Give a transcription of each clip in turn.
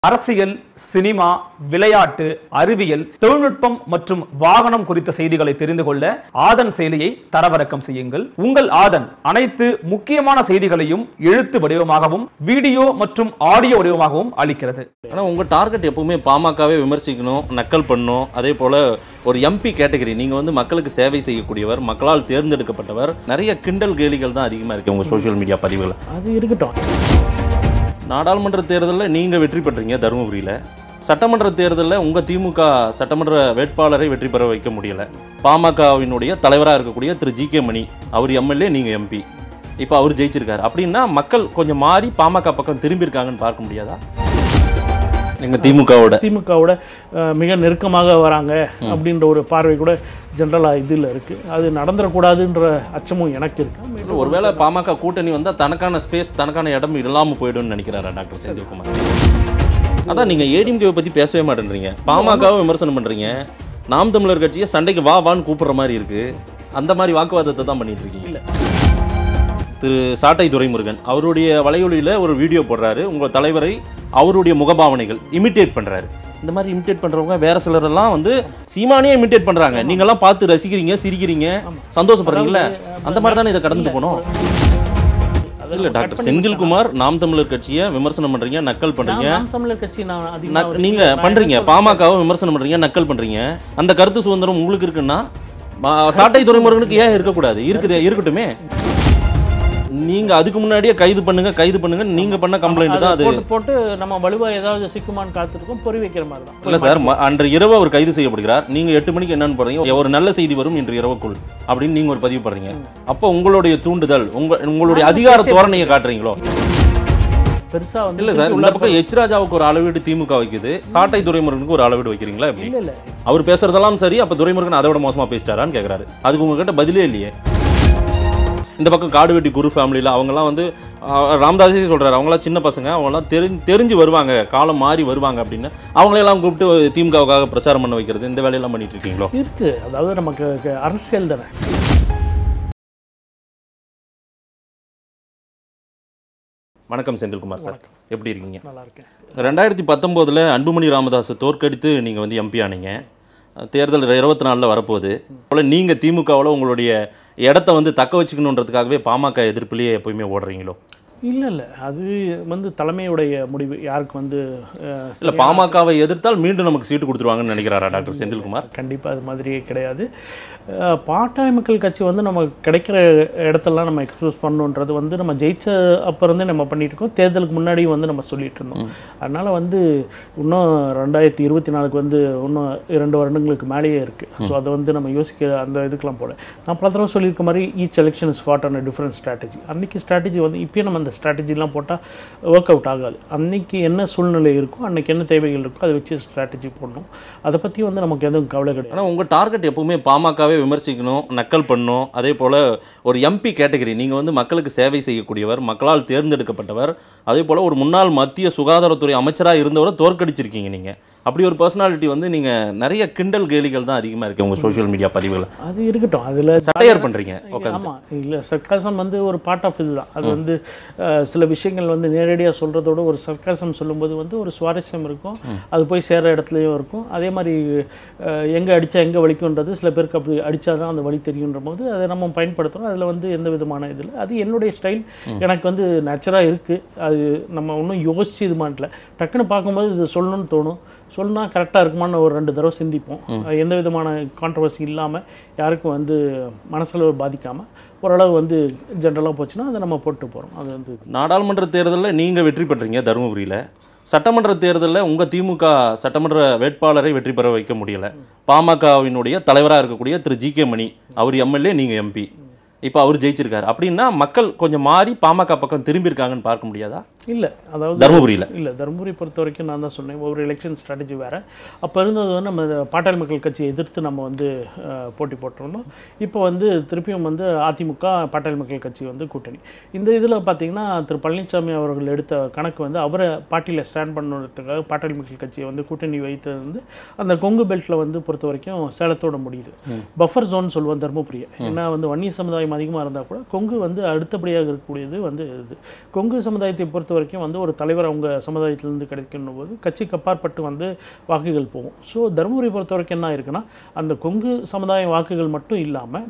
அரசியல் சினிமா விளையாட்டு அறிவியல் தொழில்நுட்பம் மற்றும் வாகனம் குறித்த செய்திகளை தெரிந்து கொள்ள ஆதன் செயலியை தரவிறக்கம் செய்யுங்கள் உங்கள் ஆதன் அனைத்து முக்கியமான செய்திகளையும் எழுத்து வடிவமாகவும் வீடியோ மற்றும் ஆடியோ வடிவமாகவும் அளிக்கிறது ஆனால் உங்கள் டார்கெட் எப்பவுமே பாமகவே விமர்சிக்கணும் நக்கல் பண்ணணும் அதே போல் ஒரு எம்பி கேட்டகரி நீங்கள் வந்து மக்களுக்கு சேவை செய்யக்கூடியவர் மக்களால் தேர்ந்தெடுக்கப்பட்டவர் நிறைய கிண்டல் கேலிகள் தான் அதிகமாக இருக்குது உங்கள் சோஷியல் மீடியா பதிவுகள் அது இருக்கட்டும் நாடாளுமன்ற தேர்தலில் நீங்கள் வெற்றி பெற்றீங்க தருமபுரியில் சட்டமன்ற தேர்தலில் உங்கள் திமுக சட்டமன்ற வேட்பாளரை வெற்றி பெற வைக்க முடியலை பாமகவினுடைய தலைவராக இருக்கக்கூடிய திரு ஜி கே மணி அவர் எம்எல்ஏ நீங்கள் எம்பி இப்போ அவர் ஜெயிச்சிருக்காரு அப்படின்னா மக்கள் கொஞ்சம் மாறி பாமக பக்கம் திரும்பியிருக்காங்கன்னு பார்க்க முடியாதா எங்கள் திமுகவோட திமுகவோட அஹ், மிக நெருக்கமாக வராங்க அப்படின்ற ஒரு பார்வை கூட ஜென்ரலாக இதில் இருக்குது அது நடந்துடக்கூடாதுன்ற அச்சமும் எனக்கு இருக்கு ஒருவேளை பாமக கூட்டணி வந்தால் தனக்கான ஸ்பேஸ் தனக்கான இடம் இல்லாமல் போயிடும்னு நினைக்கிறாரா டாக்டர் செந்தில்குமார் அதான் நீங்கள் ஏடிஎம்கேவை பற்றி பேசவே மாட்டேன்றீங்க பாமகவை விமர்சனம் பண்ணுறீங்க நாம் தமிழர் கட்சியை சண்டைக்கு வா வான்னு கூப்பிடுற மாதிரி இருக்கு அந்த மாதிரி வாக்குவாதத்தை தான் பண்ணிட்டு இருக்கீங்க திரு சாட்டை துரைமுருகன் அவருடைய வலையொலியில் ஒரு வீடியோ போடுறாரு உங்கள் தலைவரை அவருடைய முகபாவனைகள் இமிட்டேட் பண்ணுறாரு இந்த மாதிரி இமிட்டேட் பண்ணுறவங்க வேற சிலரெல்லாம் வந்து சீமானே இமிட்டேட் பண்ணுறாங்க நீங்கள்லாம் பார்த்து ரசிக்கிறீங்க சிரிக்கிறீங்க சந்தோஷப்படுறீங்களா அந்த மாதிரி தானே இதை கடந்து போகணும் இல்ல டாக்டர் செந்தில்குமார் நாம் தமிழர் கட்சியை விமர்சனம் பண்றீங்க நக்கல் பண்றீங்க நாம் தமிழர் கட்சி நான் நக்- அதிகமாக நீங்க பண்றீங்க பாமகவை விமர்சனம் பண்றீங்க நக்கல் பண்றீங்க அந்த கருத்து சுதந்திரம் உங்களுக்கு இருக்குன்னா மா- சாட்டை துறைமுருகனுக்கு ஏன் இருக்கக்கூடாது இருக்குது இருக்கட்டுமே நீங்க அதுக்கு முன்னாடியே கைது பண்ணுங்க கைது பண்ணுங்க நீங்க பண்ண கம்ப்ளைண்ட் தான் அது போட்டு போட்டு நம்ம வலுவா ஏதாவது சிக்குமான்னு காத்திருக்கோம் பொறி வைக்கிற மாதிரி தான் இல்ல சார் ம- அன்று இரவு அவர் கைது செய்யப்படுகிறார் நீங்க எட்டு மணிக்கு என்னன்னு போறீங்க ஒரு நல்ல செய்தி வரும் இன்று இரவுக்குள் அப்படின்னு நீங்க ஒரு பதிவு பண்றீங்க அப்போ உங்களுடைய தூண்டுதல் உங்க உங்களுடைய அதிகார தோரணையை காட்டுறீங்களோ பெருசா வந்து இல்ல சார் இந்த பக்கம் எச் ராஜாவுக்கு ஒரு அளவீடு திமுக வைக்குது சாட்டை துரைமுருகனுக்கு ஒரு அளவீடு வைக்கிறீங்களா எப்படி இல்ல இல்ல அவர் பேசுறதெல்லாம் சரி அப்ப துரைமுருகன் அதை விட மோசமா பேசிட்டாரான்னு கேக்குறாரு அதுக்கு உங்ககிட்ட பதிலே இல்லையே இந்த பக்கம் காடுவெட்டி குரு ஃபேமிலியில் அவங்கெல்லாம் வந்து ஆஹ், ராமதாஸே சொல்றாரு அவங்களாம் சின்ன பசங்க அவங்கெல்லாம் தெரிஞ்சு தெரிஞ்சு வருவாங்க காலம் மாறி வருவாங்க அப்படின்னு அவங்களையெல்லாம் கூப்பிட்டு திமுகவுக்காக பிரச்சாரம் பண்ண வைக்கிறது இந்த வேலையெல்லாம் பண்ணிட்டு இருக்கீங்களோ இருக்கு அதாவது நமக்கு க- அரசியல் தானே வணக்கம் செந்தில்குமார் சார் எப்படி இருக்கீங்க நல்லா இருக்கேன் ரெண்டாயிரத்தி பத்தொம்போதில் அன்புமணி ராமதாஸை தோற்கடித்து நீங்கள் வந்து எம்பி ஆனீங்க தேர்தல் இருபத்தி நாலில் வரப்போகுது போல் நீங்கள் திமுகவில் உங்களுடைய இடத்த வந்து தக்க வச்சுக்கணுன்றதுக்காகவே பாமக எதிர்ப்புலேயே எப்பயுமே ஓடுறீங்களோ இல்ல இல்ல அது வந்து தலைமையுடைய முடிவு யாருக்கு வந்து அஹ், இல்லை பாமகவை எதிர்த்தால் மீண்டும் நமக்கு சீட்டு கொடுத்துருவாங்கன்னு நினைக்கிறாரா டாக்டர் செந்தில்குமார் கண்டிப்பாக அது மாதிரியே கிடையாது அஹ், பாட்டாளி மக்கள் கட்சி வந்து நம்ம கிடைக்கிற இடத்தெல்லாம் நம்ம எக்ஸ்பிரஸ் பண்ணணுன்றது வந்து நம்ம ஜெயிச்ச அப்புறந்தே நம்ம பண்ணிட்டு இருக்கோம் தேர்தலுக்கு முன்னாடியும் வந்து நம்ம சொல்லிட்டு இருந்தோம் அதனால் வந்து இன்னும் ரெண்டாயிரத்தி இருபத்தி நாலுக்கு வந்து இன்னும் இரண்டு வருடங்களுக்கு மேலேயே இருக்குது ஸோ அதை வந்து நம்ம யோசிக்க அந்த இதுக்கெலாம் போல நான் பல தடவை சொல்லியிருக்க மாதிரி each election is fought on different strategy அன்றைக்கி ஸ்ட்ராட்டஜி வந்து இப்போயும் நம்ம அந்த ஸ்ட்ராட்டஜிலாம் போட்டால் ஒர்க் அவுட் ஆகாது அன்னைக்கு என்ன சூழ்நிலை இருக்கோ அன்னைக்கு என்ன தேவைகள் இருக்கோ அதை வச்சு ஸ்ட்ராட்டஜி போடணும் அதை பற்றி வந்து நமக்கு எதுவும் கவலை கிடையாது ஆனால் உங்கள் டார்கெட் எப்பவுமே பாமகவே விமர்சிக்கணும் நக்கல் பண்ணணும் அதே போல் ஒரு எம்பி கேட்டகரி நீங்கள் வந்து மக்களுக்கு சேவை செய்யக்கூடியவர் மக்களால் தேர்ந்தெடுக்கப்பட்டவர் அதே போல் ஒரு முன்னாள் மத்திய சுகாதாரத்துறை அமைச்சராக இருந்தவரை தோற்கடிச்சிருக்கீங்க நீங்கள் அப்படி ஒரு பர்சனாலிட்டி வந்து நீங்கள் நிறைய கிண்டல் கேலிகள் தான் அதிகமாக இருக்குது உங்கள் சோஷியல் மீடியா பதிவுகள் அது இருக்கட்டும் அதில் சட்டையர் பண்ணுறீங்க ஓகே ஆமாம் இல்லை சர்க்காசம் வந்து ஒரு பார்ட் ஆஃப் இதுதான் அது வந்து அஹ், சில விஷயங்கள் வந்து நேரடியாக சொல்கிறதோட ஒரு சர்க்காசம் சொல்லும்போது வந்து ஒரு சுவாரஸ்யம் இருக்கும் அது போய் சேர இடத்துலையும் இருக்கும் அதே மாதிரி எங்கே அடித்தா எங்கே வலிக்குன்றது சில பேருக்கு அப்படி அடித்தா தான் அந்த வலி தெரியுன்ற போது அதை நம்ம பயன்படுத்துகிறோம் அதில் வந்து எந்த விதமான இதில் அது என்னுடைய ஸ்டைல் எனக்கு வந்து நேச்சராக இருக்குது அது நம்ம ஒன்றும் யோசிச்சு இது மாட்டல டக்குன்னு பார்க்கும்போது இது சொல்லணும்னு தோணும் சொன்னா கரெக்டாக இருக்குமான்னு ஒரு ரெண்டு தடவை சிந்திப்போம் எந்த விதமான கான்ட்ரவர்சி இல்லாமல் யாருக்கும் வந்து மனசளவு பாதிக்காமல் ஓரளவு வந்து ஜென்ரலாக போச்சுன்னா அதை நம்ம போட்டு போகிறோம் அது வந்து நாடாளுமன்ற தேர்தலில் நீங்கள் வெற்றி பெற்றீங்க தருமபுரியில் சட்டமன்ற தேர்தலில் உங்கள் திமுக சட்டமன்ற வேட்பாளரை வெற்றி பெற வைக்க முடியலை பாமகவினுடைய தலைவராக இருக்கக்கூடிய திரு ஜி கே மணி அவர் எம்எல்ஏ நீங்கள் எம்பி இப்போ அவர் ஜெயிச்சிருக்காரு அப்படின்னா மக்கள் கொஞ்சம் மாறி பாமக பக்கம் திரும்பியிருக்காங்கன்னு பார்க்க முடியாதா இல்லை அதாவது தருமபுரியில் இல்லை தருமபுரி பொறுத்த வரைக்கும் நான் தான் சொன்னேன் ஒவ்வொரு எலெக்ஷன் ஸ்ட்ராட்டஜி வேறு அப்போ இருந்தது வந்து நம்ம பாட்டாளி மக்கள் கட்சியை எதிர்த்து நம்ம வந்து அஹ், போட்டி போட்டிருந்தோம் இப்போ வந்து திருப்பியும் வந்து அதிமுக பாட்டாளி மக்கள் கட்சி வந்து கூட்டணி இந்த இதில் பார்த்தீங்கன்னா திரு பழனிசாமி அவர்கள் எடுத்த கணக்கு வந்து அவரை பார்ட்டியில் ஸ்டாண்ட் பண்ணுறதுக்காக பாட்டாளி மக்கள் கட்சியை வந்து கூட்டணி வைத்தது வந்து அந்த கொங்கு பெல்ட்டில் வந்து பொறுத்த வரைக்கும் சேலத்தோட முடியுது பஃபர் ஜோன் சொல்லுவோம் தருமபுரியை ஏன்னா வந்து வன்னிய சமுதாயம் அதிகமாக இருந்தால் கூட கொங்கு வந்து அடுத்தபடியாக இருக்கக்கூடியது வந்து இது கொங்கு சமுதாயத்தை பொறுத்த பொறுத்த வரைக்கும் வந்து ஒரு தலைவர் அவங்க சமுதாயத்திலேருந்து கிடைக்கணும் போது கட்சிக்கு அப்பாற்பட்டு வந்து வாக்குகள் போகும் ஸோ தருமபுரி பொறுத்த வரைக்கும் என்ன இருக்குன்னா அந்த கொங்கு சமுதாய வாக்குகள் மட்டும் இல்லாமல்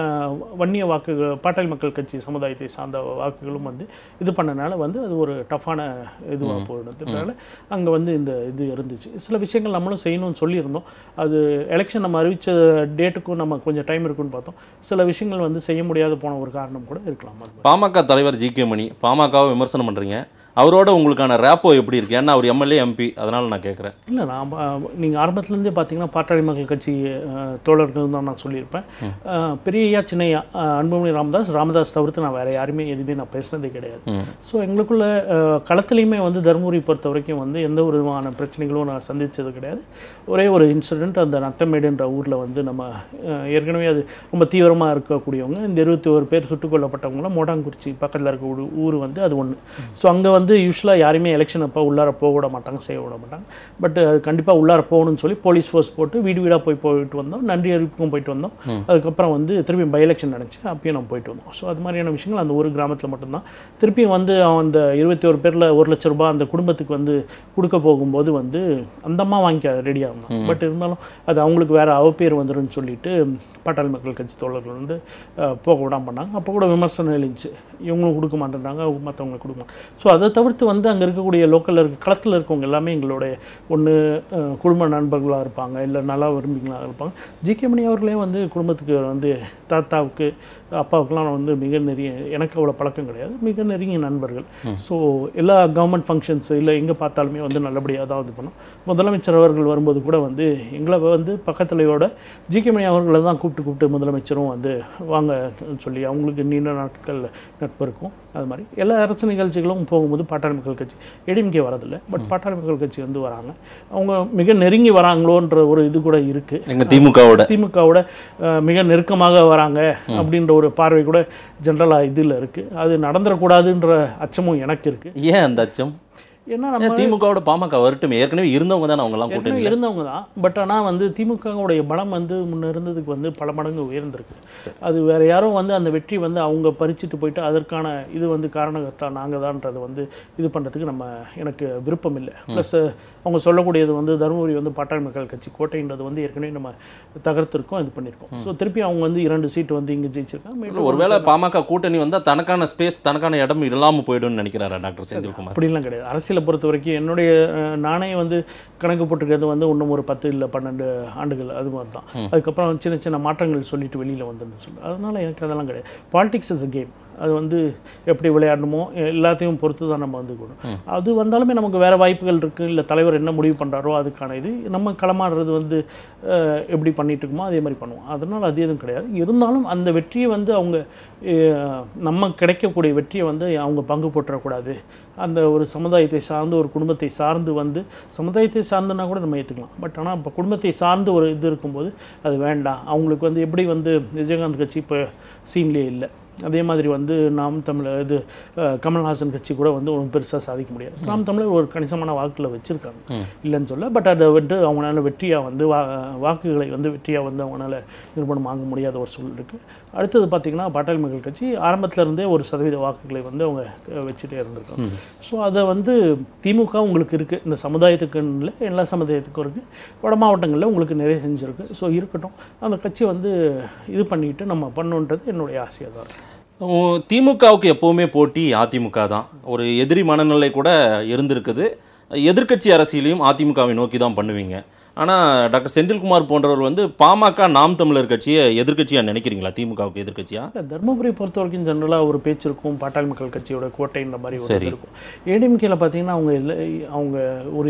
வன்னிய வாக்குகள் பாட்டாளி மக்கள் கட்சி சமுதாயத்தை சார்ந்த வாக்குகளும் வந்து இது பண்ணனால வந்து அது ஒரு டஃப்பான இதுவாக போயிடுறதுனால அங்கே வந்து இந்த இது இருந்துச்சு சில விஷயங்கள் நம்மளும் செய்யணும்னு சொல்லியிருந்தோம் அது எலெக்ஷன் நம்ம அறிவிச்ச டேட்டுக்கும் நம்ம கொஞ்சம் டைம் இருக்குன்னு பார்த்தோம் சில விஷயங்கள் வந்து செய்ய முடியாத போன ஒரு காரணம் கூட இருக்கலாம் அது பாமக தலைவர் ஜி கே மணி பாமகவை விமர்சனம் பண்ணுறீங்க அவரோட உங்களுக்கான ரேப்போ எப்படி இருக்கு ஏன்னா அவர் எம்எல்ஏ எம்பி அதனால நான் கேட்குறேன் இல்லை நான் நீங்கள் ஆரம்பத்துலேருந்தே பார்த்தீங்கன்னா பாட்டாளி மக்கள் கட்சி அஹ், தோழர்கள் தான் நான் சொல்லியிருப்பேன் அஹ், பெரியய்யா சின்னையா அஹ், அன்புமணி ராமதாஸ் ராமதாஸ் தவிர்த்து நான் வேறு யாருமே எதுவுமே நான் பேசினதே கிடையாது ஸோ எங்களுக்குள்ள அஹ், களத்துலையுமே வந்து தருமபுரி பொறுத்த வரைக்கும் வந்து எந்த ஒரு விதமான பிரச்சனைகளும் நான் சந்தித்தது கிடையாது ஒரே ஒரு இன்சிடெண்ட் அந்த நத்தமேடுன்ற ஊரில் வந்து நம்ம அஹ், ஏற்கனவே அது ரொம்ப தீவிரமாக இருக்கக்கூடியவங்க இந்த இருபத்தி ஒரு பேர் சுட்டுக் கொல்லப்பட்டவங்களாம் மோடாங்குறிச்சி பக்கத்தில் இருக்க ஒரு ஊர் வந்து அது ஒன்று ஸோ அங்கே வந்து யூஸ்வலாக யாருமே எலெக்ஷன் அப்போ உள்ளார போக விட மாட்டாங்க செய்ய விட மாட்டாங்க பட் அது கண்டிப்பாக உள்ளார போகணும்னு சொல்லி போலீஸ் ஃபோர்ஸ் போட்டு வீடு வீடாக போய் போயிட்டு வந்தோம் நன்றி அறிவிப்புக்கும் போயிட்டு வந்தோம் அதுக்கப்புறம் வந்து திருப்பி பை எலெக்ஷன் நடந்துச்சு அப்பயும் நம்ம போயிட்டு வந்தோம் ஸோ அது மாதிரியான விஷயங்கள் அந்த ஒரு கிராமத்தில் மட்டும்தான் திருப்பியும் வந்து அவன் அந்த இருபத்தி ஒரு பேரில் ஒரு லட்ச ரூபாய் அந்த குடும்பத்துக்கு வந்து கொடுக்க போகும்போது வந்து அந்த அம்மா வாங்கிக்க ரெடியாக இருந்தான் பட் இருந்தாலும் அது அவங்களுக்கு வேறு அவப்பேர் வந்துருன்னு சொல்லிட்டு பாட்டாளி மக்கள் கட்சி தோழர்கள் வந்து அஹ், போக விடாம பண்ணாங்க அப்போ கூட விமர்சனம் எழுந்துச்சு இவங்களும் கொடுக்க மாட்டேன்றாங்க மற்றவங்களுக்கு கொடுக்க ஸோ அதை தவிர்த்து வந்து அங்கே இருக்கக்கூடிய லோக்கலில் இருக்க களத்தில் இருக்கவங்க எல்லாமே எங்களுடைய ஒன்று குடும்ப நண்பர்களாக இருப்பாங்க இல்லை நல்லா விரும்பிங்களாக இருப்பாங்க ஜிகே மணி அவர்களே வந்து குடும்பத்துக்கு வந்து தாத்தாவுக்கு அப்பாவுக்குலாம் நான் வந்து மிக நெறிய எனக்கு அவ்வளோ பழக்கம் கிடையாது மிக நெருங்கிய நண்பர்கள் ஸோ எல்லா கவர்மெண்ட் ஃபங்க்ஷன்ஸ் இல்லை எங்கே பார்த்தாலுமே வந்து நல்லபடியாக தான் இது பண்ணோம் முதலமைச்சர் அவர்கள் வரும்போது கூட வந்து எங்களை வந்து பக்கத்துலையோட ஜிகே மணி அவர்களை தான் கூப்பிட்டு கூப்பிட்டு முதலமைச்சரும் வந்து வாங்க சொல்லி அவங்களுக்கு நீண்ட நாட்கள் நட்பு இருக்கும் அது மாதிரி எல்லா அரசு நிகழ்ச்சிகளும் போகும்போது பாட்டாளி மக்கள் கட்சி ஏடிஎம்கே வரதில்லை பட் பாட்டாளி மக்கள் கட்சி வந்து வராங்க அவங்க மிக நெருங்கி வராங்களோன்ற ஒரு இது கூட இருக்குது எங்கள் திமுகவோட திமுகவோட அஹ், மிக நெருக்கமாக வராங்க அப்படின்ற ஒரு பார்வை கூட ஜென்ரலாக இதில் இருக்குது அது நடந்துடக்கூடாதுன்ற அச்சமும் எனக்கு இருக்குது ஏன் அந்த அச்சம் ஏன்னா நம்ம ஏன் திமுகவோட பாமக வரட்டும் ஏற்கனவே இருந்தவங்க தானே அவங்கெல்லாம் ஏற்கனவே கூட்டணியில் இருந்தவங்க தான் பட் ஆனால் வந்து திமுகவுடைய பலம் வந்து முன்ன இருந்ததுக்கு வந்து பல மடங்கு உயர்ந்திருக்கு அது வேற யாரும் வந்து அந்த வெற்றி வந்து அவங்க பறிச்சுட்டு போயிட்டு அதற்கான இது வந்து காரணகர்த்தா நாங்கள் தான்ன்றது வந்து இது பண்ணுறதுக்கு நம்ம எனக்கு விருப்பம் இல்லை ப்ளஸ் அவங்க சொல்லக்கூடியது வந்து தருமபுரி வந்து பாட்டாளி மக்கள் கட்சி கோட்டைன்றது வந்து ஏற்கனவே நம்ம தகர்த்திருக்கோம் இது பண்ணியிருக்கோம் ஸோ திருப்பி அவங்க வந்து இரண்டு சீட்டு வந்து இங்கே ஜெயிச்சிருக்காங்க மீண்டும் ஒருவேளை பாமக கூட்டணி வந்தால் தனக்கான ஸ்பேஸ் தனக்கான இடம் இல்லாமல் போயிடும்னு நினைக்கிறாரா டாக்டர் செந்தில்குமார் அப்படிலாம் கிடையாது அரசியலை பொறுத்த வரைக்கும் என்னுடைய அஹ், நானே வந்து கணக்கு போட்டிருக்கிறது வந்து இன்னும் ஒரு பத்து இல்லை பன்னெண்டு ஆண்டுகள் அது மாதிரி தான் அதுக்கப்புறம் சின்ன சின்ன மாற்றங்கள் சொல்லிட்டு வெளியில் வந்துன்னு சொல்லி அதனால எனக்கு அதெல்லாம் கிடையாது பாலிடிக்ஸ் இஸ் a கேம் அது வந்து எப்படி விளையாடணுமோ எல்லாத்தையும் பொறுத்து தான் நம்ம வந்து கூடும் அது வந்தாலுமே நமக்கு வேறு வாய்ப்புகள் இருக்குது இல்லை தலைவர் என்ன முடிவு பண்ணுறாரோ அதுக்கான இது நம்ம களமாடுறது வந்து அஹ், எப்படி பண்ணிட்டு இருக்கோமோ அதே மாதிரி பண்ணுவோம் அதனால் அது எதுவும் கிடையாது இருந்தாலும் அந்த வெற்றியை வந்து அவங்க அஹ், நம்ம கிடைக்கக்கூடிய வெற்றியை வந்து அவங்க பங்கு போட்டுறக்கூடாது அந்த ஒரு சமுதாயத்தை சார்ந்து ஒரு குடும்பத்தை சார்ந்து வந்து சமுதாயத்தை சார்ந்துனா கூட நம்ம ஏற்றுக்கலாம் பட் ஆனால் இப்போ குடும்பத்தை சார்ந்து ஒரு இது இருக்கும்போது அது வேண்டாம் அவங்களுக்கு வந்து எப்படி வந்து விஜயகாந்த் கட்சி இப்போ சீன்லேயே இல்லை அதே மாதிரி வந்து நாம் தமிழர் இது அஹ், கமல்ஹாசன் கட்சி கூட வந்து ஒன்றும் பெருசாக சாதிக்க முடியாது நாம் தமிழர் ஒரு கணிசமான வாக்குல வச்சுருக்காங்க இல்லைன்னு சொல்ல பட் அதை வந்து அவங்களால வெற்றியாக வந்து வா வாக்குகளை வந்து வெற்றியாக வந்து அவங்களால நிறுவனம் வாங்க முடியாத ஒரு சூழல் இருக்குது அடுத்தது பார்த்திங்கன்னா பாட்டாளி மக்கள் கட்சி ஆரம்பத்துல இருந்தே ஒரு சதவீத வாக்குகளை வந்து அவங்க அஹ், வச்சுட்டே இருந்திருக்காங்க ஸோ அதை வந்து திமுக உங்களுக்கு இருக்குது இந்த சமுதாயத்துக்குன்னு இல்லை எல்லா சமுதாயத்துக்கும் இருக்குது வட மாவட்டங்களில் உங்களுக்கு நிறைய செஞ்சுருக்கு ஸோ இருக்கட்டும் அந்த கட்சி வந்து இது பண்ணிட்டு நம்ம பண்ணணுன்றது என்னுடைய ஆசையாக தான் இருக்குது உம், திமுகவுக்கு எப்போவுமே போட்டி அதிமுக தான் ஒரு எதிரி மனநிலை கூட இருந்திருக்குது எதிர்க்கட்சி அரசியலையும் அதிமுகவை நோக்கி தான் பண்ணுவீங்க ஆனால் டாக்டர் செந்தில்குமார் போன்றவர் வந்து பாமக நாம் தமிழர் கட்சியை எதிர்க்கட்சியாக நினைக்கிறீங்களா திமுகவுக்கு எதிர்க்கட்சியா இல்ல, தர்மபுரி பொறுத்த வரைக்கும் ஜென்ரலாக ஒரு பேச்சு இருக்கும் பாட்டாளி மக்கள் கட்சியோட கோட்டைன்ற மாதிரி ஒரு சரி. இது இருக்கும் ஏடிஎம்கேல பார்த்தீங்கன்னா அவங்க இல்லை அவங்க ஒரு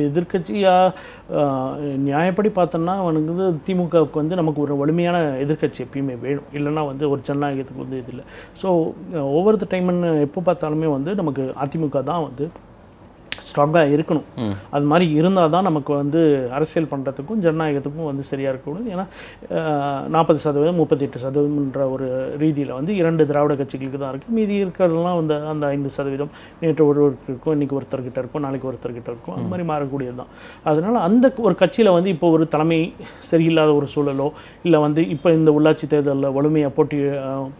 எதிர்க்கட்சியாக நியாயப்படி பார்த்தோம்னா அவனுக்கு வந்து திமுகவுக்கு வந்து நமக்கு ஒரு வலிமையான எதிர்க்கட்சி எப்பயுமே வேணும் இல்லைன்னா வந்து ஒரு ஜனநாயகத்துக்கு வந்து இது இல்லை ஸோ ஒவ்வொரு டைம்னு எப்போ பார்த்தாலுமே வந்து நமக்கு அதிமுக தான் வந்து ஸ்ட்ராங்காக இருக்கணும் அது மாதிரி இருந்தால் தான் நமக்கு வந்து அரசியல் பண்ணுறதுக்கும் ஜனநாயகத்துக்கும் வந்து சரியாக இருக்கக்கூடாது ஏன்னா நாற்பது சதவீதம் முப்பத்தெட்டு சதவீதம்ன்ற ஒரு ரீதியில் வந்து இரண்டு திராவிட கட்சிகளுக்கு தான் இருக்குது மீதி இருக்கிறதெல்லாம் வந்து அந்த ஐந்து சதவீதம் நேற்று ஒருவருக்கு இருக்கும் இன்றைக்கி ஒருத்தர்கிட்ட இருக்கும் நாளைக்கு ஒருத்தர்கிட்ட இருக்கும் அந்த மாதிரி மாறக்கூடியது தான் அதனால் அந்த ஒரு கட்சியில் வந்து இப்போ ஒரு தலைமை சரியில்லாத ஒரு சூழலோ இல்லை வந்து இப்போ இந்த உள்ளாட்சி தேர்தலில் வலிமையாக போட்டி அஹ்,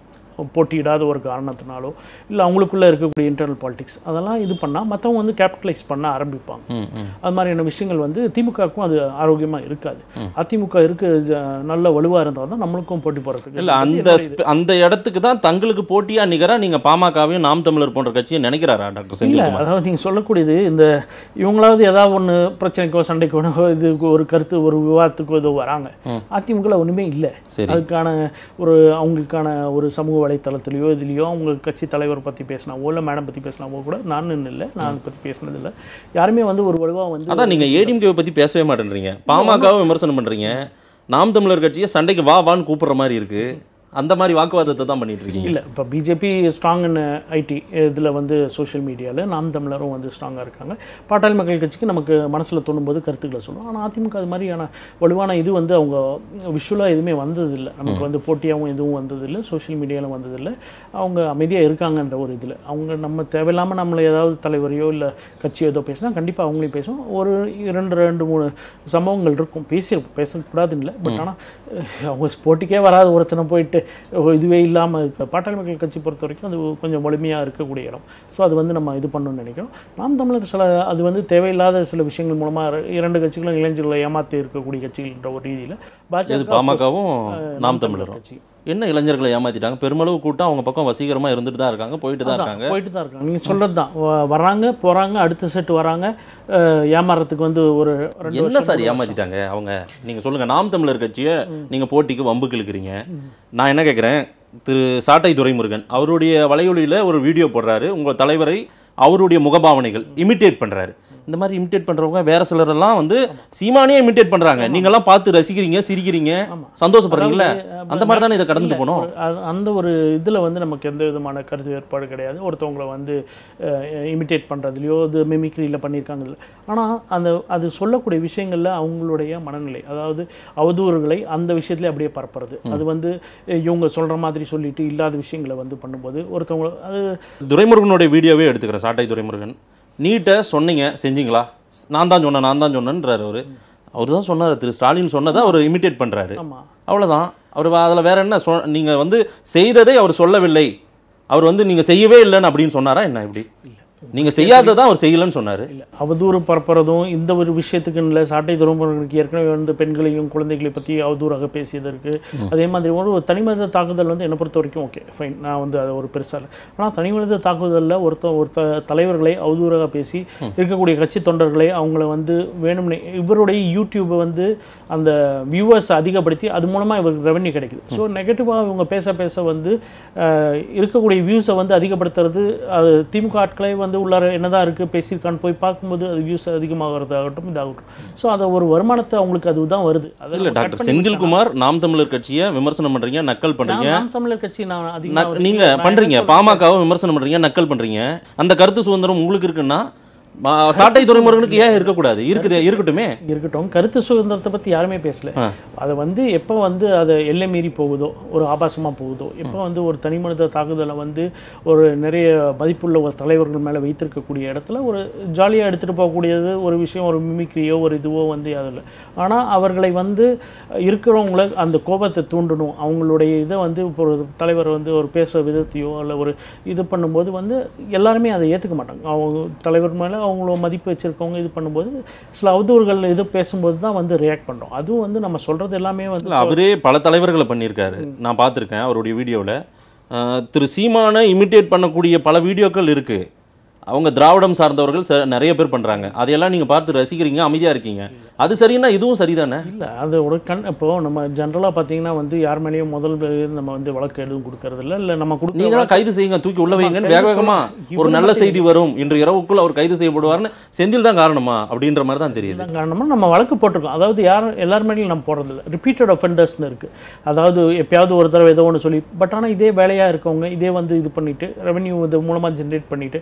போட்டியிடாத ஒரு காரணத்தினாலோ இல்லை அவங்களுக்குள்ளே இருக்கக்கூடிய இன்டர்னல் பாலிடிக்ஸ் அதெல்லாம் இது பண்ணால் மற்றவங்க வந்து கேபிட்டலைஸ் பண்ண ஆரம்பிப்பாங்க ம் ம் அது மாதிரியான விஷயங்கள் வந்து திமுகவுக்கும் அது ஆரோக்கியமாக இருக்காது அதிமுக இருக்கு ஜ- நல்ல வலுவாக இருந்தால் தான் நம்மளுக்கும் போட்டி போகிறதுக்கு இல்ல அந்த ஸ்ப- அந்த இடத்துக்கு தான் தங்களுக்கு போட்டியா நிகரா நீங்க பாமகவையும் நாம் தமிழர் போன்ற கட்சியை நினைக்கிறாரா டாக்டர் இல்லை செந்தில்குமார் அதாவது நீங்கள் சொல்லக்கூடியது இந்த இவங்களாவது ஏதாவது ஒன்று பிரச்சனைக்கோ சண்டைக்கோ இது ஒரு கருத்து ஒரு விவாதத்துக்கோ ஏதோ வராங்க அதிமுகவில் ஒன்றுமே இல்லை சரி அதுக்கான ஒரு அவங்களுக்கான ஒரு சமூக வலைத்தளத்திலையோ இதுலேயோ அவங்க கட்சி தலைவர் பற்றி பேசினாவோ இல்லை மேடம் பற்றி பேசினாவோ கூட நான் இல்லை நான் அதை பற்றி பேசினதில்லை யாருமே வந்து ஒரு வலுவாக வந்து அதான் நீங்க ஏடிஎம்கேவை பத்தி பேசவே மாட்டேன்றீங்க பாமகவை விமர்சனம் பண்றீங்க நாம் தமிழர் கட்சியை சண்டைக்கு வா வான்னு கூப்பிடுற மாதிரி இருக்கு அந்த மாதிரி வாக்குவாதத்தை தான் பண்ணிட்டு இருக்கீங்க இல்லை இப்போ பிஜேபி ஸ்ட்ராங் இன் ஐடி இதில் வந்து சோஷியல் மீடியாவில் நாம் தமிழரும் வந்து ஸ்ட்ராங்காக இருக்காங்க பாட்டாளி மக்கள் கட்சிக்கு நமக்கு மனசில் தோணும்போது கருத்துக்களை சொல்லுவோம் ஆனால் அதிமுக அது மாதிரியான வலுவான இது வந்து அவங்க விஷுவலாக எதுவுமே வந்ததில்லை நமக்கு வந்து போட்டியாகவும் எதுவும் வந்ததில்லை சோஷியல் மீடியாவில் வந்ததில்லை அவங்க அமைதியாக இருக்காங்கன்ற ஒரு இதில் அவங்க நம்ம தேவையில்லாமல் நம்மளை ஏதாவது தலைவரையோ இல்லை கட்சியோ ஏதோ பேசினா கண்டிப்பாக அவங்களையும் பேசுவோம் ஒரு இரண்டு ரெண்டு மூணு சம்பவங்கள் இருக்கும் பேசியிருப்போம் பேசக்கூடாதுன்னு இல்லை பட் ஆனால் அவங்க போட்டிக்கே வராத ஒருத்தனை போயிட்டு ஓ, இதுவே இல்லாமல் இருக்க பாட்டாளி மக்கள் கட்சி பொறுத்த வரைக்கும் அது கொஞ்சம் வலிமையாக இருக்கக்கூடிய இடம் ஸோ அது வந்து நம்ம இது பண்ணணும்னு நினைக்கிறோம் நாம் தமிழர் சில அது வந்து தேவையில்லாத சில விஷயங்கள் மூலமாக இரண்டு கட்சிகளும் இளைஞர்களை ஏமாற்றி இருக்கக்கூடிய கட்சிகள்ன்ற ஒரு ரீதியில் இது பாமகவும் நாம் தமிழரும் கட்சி என்ன இளைஞர்களை ஏமாத்திட்டாங்க பெருமளவு கூட்டம் அவங்க பக்கம் வசீகரமா இருந்துட்டு தான் இருக்காங்க போயிட்டு தான் இருக்காங்க போயிட்டு தான் இருக்காங்க நீங்கள் சொல்கிறது தான் வ- வர்றாங்க போகிறாங்க அடுத்த செட் வராங்க அஹ், ஏமாறத்துக்கு வந்து ஒரு ரெண்டு என்ன வருஷம் சார் ஏமாத்திட்டாங்க அவங்க நீங்க சொல்லுங்க நாம் தமிழர் கட்சியை நீங்க போட்டிக்கு வம்புக்கு இழுக்கிறீங்க நான் என்ன கேட்குறேன் திரு சாட்டை துரைமுருகன் அவருடைய வலையொலியில ஒரு வீடியோ போடுறாரு உங்க தலைவரை அவருடைய முகபாவனைகள் இமிட்டேட் பண்றாரு இந்த மாதிரி இமிட்டேட் பண்றவங்க வேற சிலரெல்லாம் வந்து சீமானே இமிட்டேட் பண்றாங்க நீங்கெல்லாம் பார்த்து ரசிக்கிறீங்க சிரிக்கிறீங்க சந்தோஷப்படுறீங்கல்ல அந்த மாதிரி தானே இதை கடந்துட்டு போனோம் ஒரு- அது- அந்த ஒரு இதில் வந்து நமக்கு எந்த விதமான கருத்து வேறுபாடு கிடையாது ஒருத்தவங்களை வந்து இமிட்டேட் பண்ணுறதுலையோ இது மிமிக்ரியில் பண்ணியிருக்காங்க இல்லை ஆனால் அந்த அது சொல்லக்கூடிய விஷயங்களில் அவங்களுடைய மனநிலை அதாவது அவதூறுகளை அந்த விஷயத்துல அப்படியே பரப்புறது அது வந்து அஹ், இவங்க சொல்கிற மாதிரி சொல்லிட்டு இல்லாத விஷயங்களை வந்து பண்ணும்போது ஒருத்தவங்க அது துரைமுருகனுடைய வீடியோவே எடுத்துக்கிறேன் சாட்டை துரைமுருகன் நீட்டை சொன்னீங்க செஞ்சீங்களா நான் தான் சொன்னேன் நான் தான் சொன்னேன்றாரு அவர் அவர் தான் சொன்னார் திரு ஸ்டாலின் சொன்னதை அவர் இமிட்டேட் பண்ணுறாரு ஆமாம் அவ்வளோதான் அவர் அதில் வேற என்ன சொ நீங்கள் வந்து செய்ததை அவர் சொல்லவில்லை அவர் வந்து நீங்கள் செய்யவே இல்லைன்னு அப்படின்னு சொன்னாரா என்ன இப்படி நீங்கள் செய்யாததான் அவர் செய்யலைன்னு சொன்னார் இல்லை அவதூறு பரப்புறதும் இந்த ஒரு விஷயத்துக்கு இல்லை சாட்டை துறமுறைகளுக்கு ஏற்கனவே வந்து பெண்களையும் குழந்தைகளை பற்றி அவதூறாக பேசியதற்கு அதே மாதிரி ஒரு ஒரு தனிமனித தாக்குதல் வந்து என்னை பொறுத்த வரைக்கும் ஓகே ஃபைன் நான் வந்து அதை ஒரு பெருசாக இல்லை ஆனால் தனிமனித தாக்குதலில் ஒருத்த ஒரு த தலைவர்களை அவதூறாக பேசி இருக்கக்கூடிய கட்சி தொண்டர்களை அவங்கள வந்து வேணும்னே இவருடைய யூடியூப்பை வந்து அந்த வியூவர்ஸ் அதிகப்படுத்தி அது மூலமாக இவருக்கு ரெவன்யூ கிடைக்குது ஸோ நெகட்டிவாக இவங்க பேச பேச வந்து அஹ், இருக்கக்கூடிய வியூஸை வந்து அதிகப்படுத்துறது அது திமுக ஆட்களே வந்து உள்ளார என்னதான் இருக்குது பேசியிருக்கான்னு போய் பார்க்கும்போது அது வியூஸ் அதிகமாகிறதாகட்டும் இதாகட்டும் ஸோ அதை ஒரு வருமானத்தை அவங்களுக்கு அதுதான் வருது அதை இல்லை cut டாக்டர் பண்ணி செந்தில்குமார் நாம் தமிழர் கட்சியை விமர்சனம் பண்ணுறீங்க நக்கல் பண்ணுறீங்க நான் நாம் தமிழர் கட்சி நான் அதிகமா நக்- வந்து- நீங்க நான் பண்றீங்க என்ன சொல்றேன்? பாமகவை விமர்சனம் பண்றீங்க நக்கல் பண்றீங்க அந்த கருத்து சுதந்திரம் உங்களுக்கு இருக்குன்னா மா- சாட்டை துறைமுருகனுக்கு ஏன் இருக்கக்கூடாது இருக்குது இருக்கட்டுமே இருக்கட்டும் கருத்து சுதந்திரத்தை பற்றி யாருமே பேசல ஆ. அதை வந்து எப்போ வந்து அதை எல்லை மீறி போகுதோ ஒரு ஆபாசமாக போகுதோ எப்போ வந்து ஒரு தனி மனித தாக்குதலை வந்து ஒரு நிறைய மதிப்புள்ள ஒரு தலைவர்கள் மேலே வைத்திருக்கக்கூடிய இடத்துல ஒரு ஜாலியாக எடுத்துகிட்டு போகக்கூடியது ஒரு விஷயம் ஒரு மிமிக்ரியோ ஒரு இதுவோ வந்து அதில் ஆனால் அவர்களை வந்து இருக்கிறவங்கள அந்த கோபத்தை தூண்டணும் அவங்களுடைய இதை வந்து இப்போ ஒரு தலைவர் வந்து ஒரு பேசுகிற விதத்தையோ இல்லை ஒரு இது பண்ணும்போது வந்து எல்லாருமே அதை ஏற்றுக்க மாட்டாங்க அவங்க தலைவர் மேலே அவங்கள மதிப்பு வச்சுருக்கவங்க இது பண்ணும்போது சில அவதூறுகள் இது பேசும்போது தான் வந்து ரியாக்ட் பண்ணுறோம் அதுவும் வந்து நம்ம சொல்கிறது எல்லாமே வந்து இல்ல அவரே பல தலைவர்களை பண்ணியிருக்காரு நான் பார்த்துருக்கேன் அவருடைய வீடியோவில் திரு சீமானை இமிட்டேட் பண்ணக்கூடிய பல வீடியோக்கள் இருக்கு அவங்க திராவிடம் சார்ந்தவர்கள் ச- நிறைய பேர் பண்றாங்க அதையெல்லாம் நீங்க பார்த்து ரசிக்கிறீங்க அமைதியா இருக்கீங்க அது சரின்னா இதுவும் சரிதானே இல்லை அதோட கண் இப்போ நம்ம ஜென்ரலாக பார்த்தீங்கன்னா வந்து யார் மேலேயும் முதல் நம்ம வந்து வழக்கு எதுவும் கொடுக்கறதில்ல இல்லை நம்ம நீங்க கொடுக்குற தான் கைது செய்யுங்க தூக்கி உள்ள வைங்கன்னு கைது வேக வேகமா சொல்ல- ஒரு இவரு நல்ல மட்டும் செய்தி வரும் இன்று இரவுக்குள் அவர் கைது செய்யப்படுவார்னு செந்தில் தான் காரணமா அப்படின்ற மாதிரி தான் தெரியுது தான் காரணமாக நம்ம வழக்கு போட்டிருக்கோம் அதாவது யார் எல்லார் மேலேயும் நம்ம போடுறதில்ல ரிப்பீட்டட் ஒஃபெண்டர்ஸ்னு இருக்குது அதாவது எப்பயாவது ஒரு தடவை ஏதோ ஒன்று சொல்லி பட் ஆனால் இதே வேலையாக இருக்கவங்க இதே வந்து இது பண்ணிட்டு ரெவென்யூ இது மூலமாக ஜென்ரேட் பண்ணிட்டு அவங்களுக்கு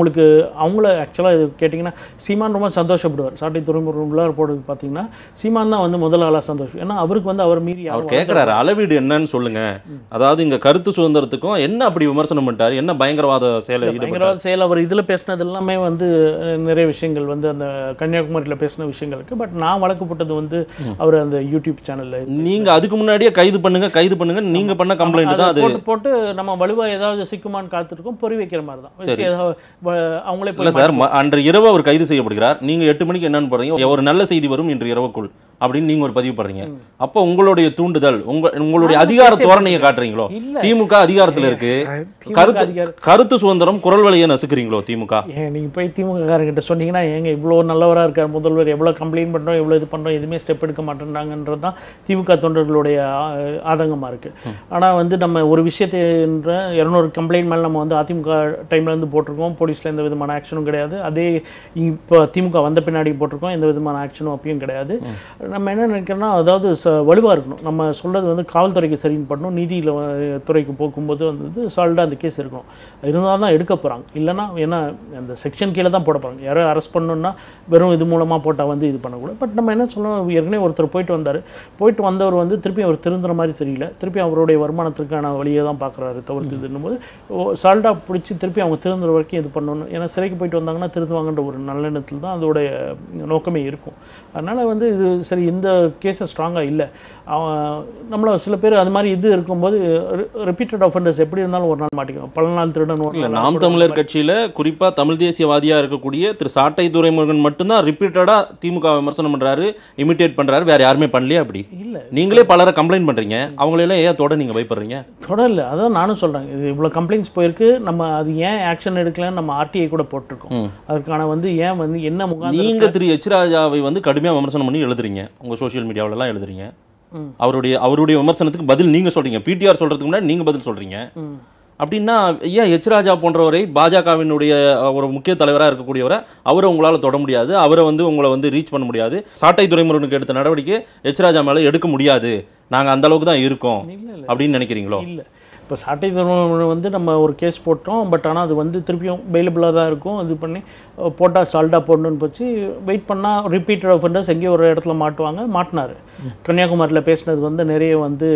அவங்களுக்கு அவங்கள ஆக்சுவலாக இது கேட்டிங்கன்னா சீமான் ரொம்ப சந்தோஷப்படுவார் சாட்டை துறைமுகம் உள்ளார போடுறது பார்த்தீங்கன்னா சீமான் தான் வந்து முதல் ஆளாக சந்தோஷம் ஏன்னா அவருக்கு வந்து அவர் மீறி அவர் யாரும் கேட்குறாரு அளவீடு என்னன்னு சொல்லுங்க அதாவது இங்க கருத்து சுதந்திரத்துக்கும் என்ன அப்படி விமர்சனம் பண்ணிட்டாரு என்ன பயங்கரவாத செயலை ஈடுபட்டாரு பயங்கரவாத செயல் அவர் இதில் பேசினது எல்லாமே வந்து அஹ், நிறைய விஷயங்கள் வந்து அந்த கன்னியாகுமரியில் பேசின விஷயங்களுக்கு பட் நான் வழக்கு போட்டது வந்து அவர் அந்த யூடியூப் சேனலில் நீங்க அதுக்கு முன்னாடியே கைது பண்ணுங்க கைது பண்ணுங்க நீங்க பண்ண கம்ப்ளைண்ட் தான் அது போட்டு போட்டு நம்ம வலுவா ஏதாவது சிக்குமான்னு காத்திருக்கோம் பொறி வைக்கிற மாதிரி தான் வச்சு ஏதாவது வ- அவங்களே இல்ல போய் சார் ம- அன்று இரவு அவர் கைது செய்யப்படுகிறார் நீங்க எட்டு மணிக்கு என்னன்னு போடுறீங்க ஒரு நல்ல செய்தி வரும் இன்று இரவுக்குள் அப்படின்னு நீங்க ஒரு பதிவு பண்றீங்க அப்போ உங்களுடைய தூண்டுதல் உங்க உங்களுடைய அதிகார தோரணையை காட்டுறீங்களோ இல்ல. திமுக அதிகாரத்துல இருக்கு திமுக கருத்து அதிகாரம். கருத்து சுதந்திரம் குரல் வழியை நசுக்கிறீங்களோ திமுக ஏன் நீங்கள் போய் திமுககாரங்கிட்ட சொன்னீங்கன்னா ஏங்க இவ்வளோ நல்லவராக இருக்கார் முதல்வர் எவ்வளோ கம்ப்ளைண்ட் பண்ணுறோம் எவ்வளோ இது பண்ணுறோம் எதுவுமே ஸ்டெப் எடுக்க மாட்டேன்றாங்கன்றது தான் திமுக தொண்டர்களுடைய ஆதங்கமாக இருக்குது ஆனால் வந்து நம்ம ஒரு விஷயத்தின்ற இரநூறு கம்ப்ளைண்ட் மேலே நம்ம வந்து அதிமுக டைம்ல இருந்து போட்டிருக்கோம் போலீஸில் எந்த விதமான ஆக்ஷனும் கிடையாது அதே இப்போ திமுக வந்த பின்னாடி போட்டிருக்கோம் எந்த விதமான ஆக்ஷனும் அப்பயும் கிடையாது நம்ம என்ன நினைக்கிறோம்னா அதாவது ச வலுவாக இருக்கணும் நம்ம சொல்கிறது வந்து காவல்துறைக்கு சரின்னு பண்ணணும் நீதியில் துறைக்கு போகும்போது வந்து சால்டாக அந்த கேஸ் இருக்கணும் இருந்தால் தான் எடுக்க போகிறாங்க இல்லைன்னா ஏன்னா அந்த செக்ஷன் கீழே தான் போட போகிறாங்க யாரோ அரெஸ்ட் பண்ணணும்னா வெறும் இது மூலமாக போட்டால் வந்து இது பண்ணக்கூடாது பட் நம்ம என்ன சொல்லணும் ஏற்கனவே ஒருத்தர் போயிட்டு வந்தார் போயிட்டு வந்தவர் வந்து திருப்பி அவர் திருந்துற மாதிரி தெரியல திருப்பி அவருடைய வருமானத்திற்கான வழியை தான் பார்க்குறாரு தவிர்த்து இதுன்னும் போது சால்டாக பிடிச்சி திருப்பி அவங்க திருந்துற வரைக்கும் இது பண்ணணும் ஏன்னா சிறைக்கு போயிட்டு வந்தாங்கன்னா திருந்துவாங்கன்ற ஒரு நல்லெண்ணத்தில் தான் அதோடைய நோக்கமே இருக்கும் அதனால் வந்து இது சரி இந்த கேஸை ஸ்ட்ராங்காக இல்லை அவன் நம்மள சில பேர் அது மாதிரி இது இருக்கும்போது ரிப்பீட்டட் ஆஃபண்டர்ஸ் எப்படி இருந்தாலும் ஒரு நாள் மாட்டிக்குவோம் பல நாள் திருடன் ஒரு இல்ல நாள் நாம் தமிழர் கட்சியில குறிப்பா தமிழ் தேசியவாதியா இருக்கக்கூடிய திரு சாட்டை துரைமுருகன் மட்டும்தான் ரிப்பீட்டடா திமுக விமர்சனம் பண்றாரு இமிட்டேட் பண்றாரு வேற யாருமே பண்ணலையா அப்படி இல்லை நீங்களே பலரை கம்ப்ளைண்ட் பண்றீங்க அவங்களெல்லாம் ஏன் தொட நீங்க பயப்படுறீங்க தொடரல அதான் நானும் சொல்கிறேன் இது இவ்வளோ கம்ப்ளைண்ட்ஸ் போயிருக்கு நம்ம அது ஏன் ஆக்ஷன் எடுக்கலன்னு நம்ம ஆர்டிஐ கூட போட்டிருக்கோம் ம். அதுக்கான வந்து ஏன் வந்து என்ன முகாந்திரம் நீங்க திரு எச் ராஜாவை வந்து கடுமையா விமர்சனம் பண்ணி எழுதுறீங்க உங்க சோஷியல் மீடியாவுல எல்லாம் எழுதுறீங்க ம். அவருடைய அவருடைய விமர்சனத்துக்கு பதில் நீங்க சொல்றீங்க பிடிஆர் சொல்றதுக்கு முன்னாடி நீங்க பதில் சொல்றீங்க ம். அப்படின்னா ஏன் எச் ராஜா போன்றவரை பாஜகவினுடைய ஒரு முக்கிய தலைவராக இருக்கக்கூடியவரை அவரை உங்களால் தொட முடியாது அவரை வந்து உங்களை வந்து ரீச் பண்ண முடியாது சாட்டை துறைமுருகனுக்கு எடுத்த நடவடிக்கை எச் ராஜா மேலே எடுக்க முடியாது நாங்கள் அந்த அளவுக்கு தான் இருக்கோம் இல்லை இல்லை அப்படின்னு நினைக்கிறீங்களோ இல்லை இப்போ சாட்டை தர்மம் வந்து நம்ம ஒரு கேஸ் போட்டோம் பட் ஆனால் அது வந்து திருப்பியும் பெயிலபிளாக தான் இருக்கும் இது பண்ணி போட்டால் சால்டாக போடணும்னு போச்சு வெயிட் பண்ணால் ரிப்பீட்டட் ஆஃபண்டர்ஸ் எங்கேயோ ஒரு இடத்துல மாட்டுவாங்க மாட்டினார் கன்னியாகுமரியில் பேசினது வந்து நிறைய வந்து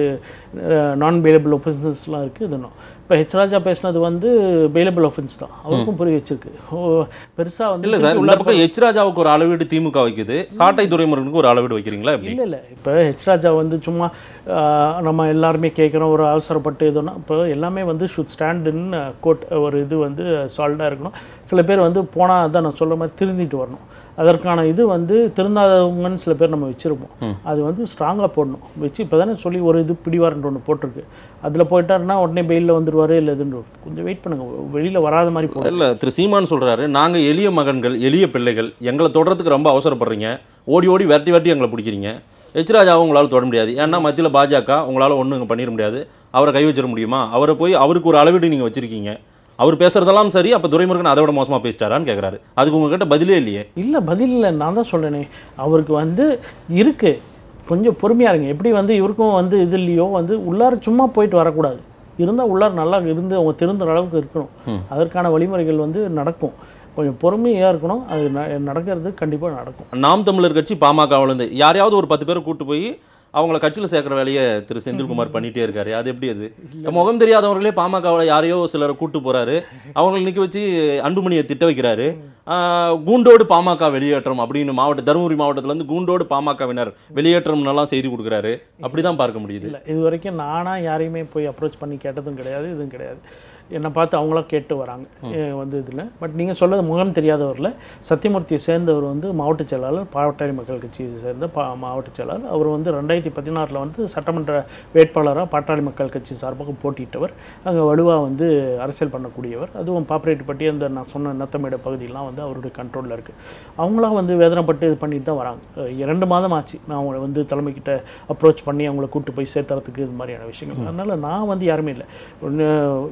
நான் பெயிலபிள் ஒஃபென்சஸ்லாம் இருக்குது இதுனும் இப்போ ஹெச் ராஜா பேசினது வந்து பெயிலபிள் ஒஃபென்ஸ் தான் அவருக்கும் புரிய வச்சிருக்கு ஓ பெருசாக வந்து இல்லை சார் இந்த பக்கம் எச் ராஜாவுக்கு ஒரு அளவீடு திமுக வைக்குது சாட்டை துறைமுருகனுக்கு ஒரு அளவீடு வைக்கிறீங்களா எப்படி இல்லை இல்லை இப்போ ஹெச் ராஜா வந்து சும்மா ஆஹ், நம்ம எல்லாருமே கேட்குறோம் ஒரு அவசரப்பட்டு எதுனா இப்போ எல்லாமே வந்து ஷுட் ஸ்டாண்ட் இன் கோட் ஒரு இது வந்து சால்டாக இருக்கணும் சில பேர் வந்து போனால் அதான் நான் சொல்ல மாதிரி திருந்திட்டு வரணும் அதற்கான இது வந்து திருந்தாதவங்கன்னு சில பேர் நம்ம வச்சுருப்போம் அது வந்து ஸ்ட்ராங்காக போடணும் வச்சு இப்போ தானே சொல்லி ஒரு இது பிடிவாரண்ட் ஒன்று போட்டிருக்கு அதில் போயிட்டாருன்னா உடனே பெயிலில் வந்துடுவார் இல்லை இதுன்னு கொஞ்சம் வெயிட் பண்ணுங்கள் வெளியில் வராத மாதிரி போடும் இல்லை திரு சீமான் சொல்கிறாரு நாங்கள் எளிய மகன்கள் எளிய பிள்ளைகள் எங்களை தொடறதுக்கு ரொம்ப அவசரப்படுறீங்க ஓடி ஓடி விரட்டி விரட்டி எங்களை பிடிக்கிறீங்க எச் ராஜாவை உங்களால் தொட முடியாது ஏன்னா மத்தியில் பாஜக உங்களால் ஒன்றும் பண்ணிட முடியாது அவரை கை வச்சிட முடியுமா அவரை போய் அவருக்கு ஒரு அளவீடு நீங்கள் வச்சிருக்கீங்க அவர் பேசுறதெல்லாம் சரி அப்போ துரைமுருகன் அதை விட மோசமாக பேசிட்டாரான்னு கேட்குறாரு அதுக்கு உங்ககிட்ட பதிலே இல்லையே இல்லை பதில் இல்லை நான் தான் சொல்கிறேனே அவருக்கு வந்து இருக்குது கொஞ்சம் பொறுமையாக இருங்க எப்படி வந்து இவருக்கும் வந்து இது இல்லையோ வந்து உள்ளார சும்மா போயிட்டு வரக்கூடாது இருந்தால் உள்ளார நல்லா இருந்து அவங்க திருந்துற அளவுக்கு இருக்கணும் அதற்கான வழிமுறைகள் வந்து நடக்கும் கொஞ்சம் பொறுமையாக இருக்கணும் அது ந- நடக்கிறது கண்டிப்பாக நடக்கும் நாம் தமிழர் கட்சி பாமகவிலேருந்து யாரையாவது ஒரு பத்து பேரை கூட்டு போய் அவங்கள கட்சியில் சேர்க்குற வேலையை திரு செந்தில்குமார் பண்ணிட்டே இருக்காரு அது எப்படி அது முகம் தெரியாதவர்களே பாமகவில் யாரையோ சிலரை கூட்டு போறாரு அவங்களை நிற்க வச்சு அன்புமணியை திட்ட வைக்கிறாரு ஆஹ் கூண்டோடு பாமக வெளியேற்றம் அப்படின்னு மாவட்ட தருமபுரி மாவட்டத்திலேருந்து கூண்டோடு பாமகவினர் வெளியேற்றம்னு செய்தி கொடுக்குறாரு அப்படி தான் பார்க்க முடியுது இல்லை இது வரைக்கும் நானாக யாரையுமே போய் அப்ரோச் பண்ணி கேட்டதும் கிடையாது இதுவும் கிடையாது என்னை பார்த்து அவங்களா கேட்டு வராங்க ஏ, வந்து இதில் பட் நீங்கள் சொல்றது முகம் தெரியாதவரில் சத்தியமூர்த்தியை சேர்ந்தவர் வந்து மாவட்ட செயலாளர் பாவட்டாளி மக்கள் கட்சியை சேர்ந்த பா மாவட்ட செயலாளர் அவர் வந்து ரெண்டாயிரத்தி பதினாறில் வந்து சட்டமன்ற வேட்பாளராக பாட்டாளி மக்கள் கட்சி சார்பாக போட்டியிட்டவர் அங்கே வலுவாக வந்து அரசியல் பண்ணக்கூடியவர் அதுவும் பாப்பரேட்டுப்பட்டி அந்த நான் சொன்ன நத்தமேடு பகுதியெல்லாம் வந்து அவருடைய கண்ட்ரோலில் இருக்குது அவங்களாம் வந்து வேதனைப்பட்டு இது பண்ணிட்டு தான் வராங்க அஹ் இரண்டு மாதம் ஆச்சு நான் அவங்கள வந்து தலைமைக்கிட்ட அப்ரோச் பண்ணி அவங்கள கூட்டு போய் சேர்த்துறதுக்கு இது மாதிரியான விஷயங்கள் அதனால் நான் வந்து யாருமே இல்லை ஒன்று இவங்க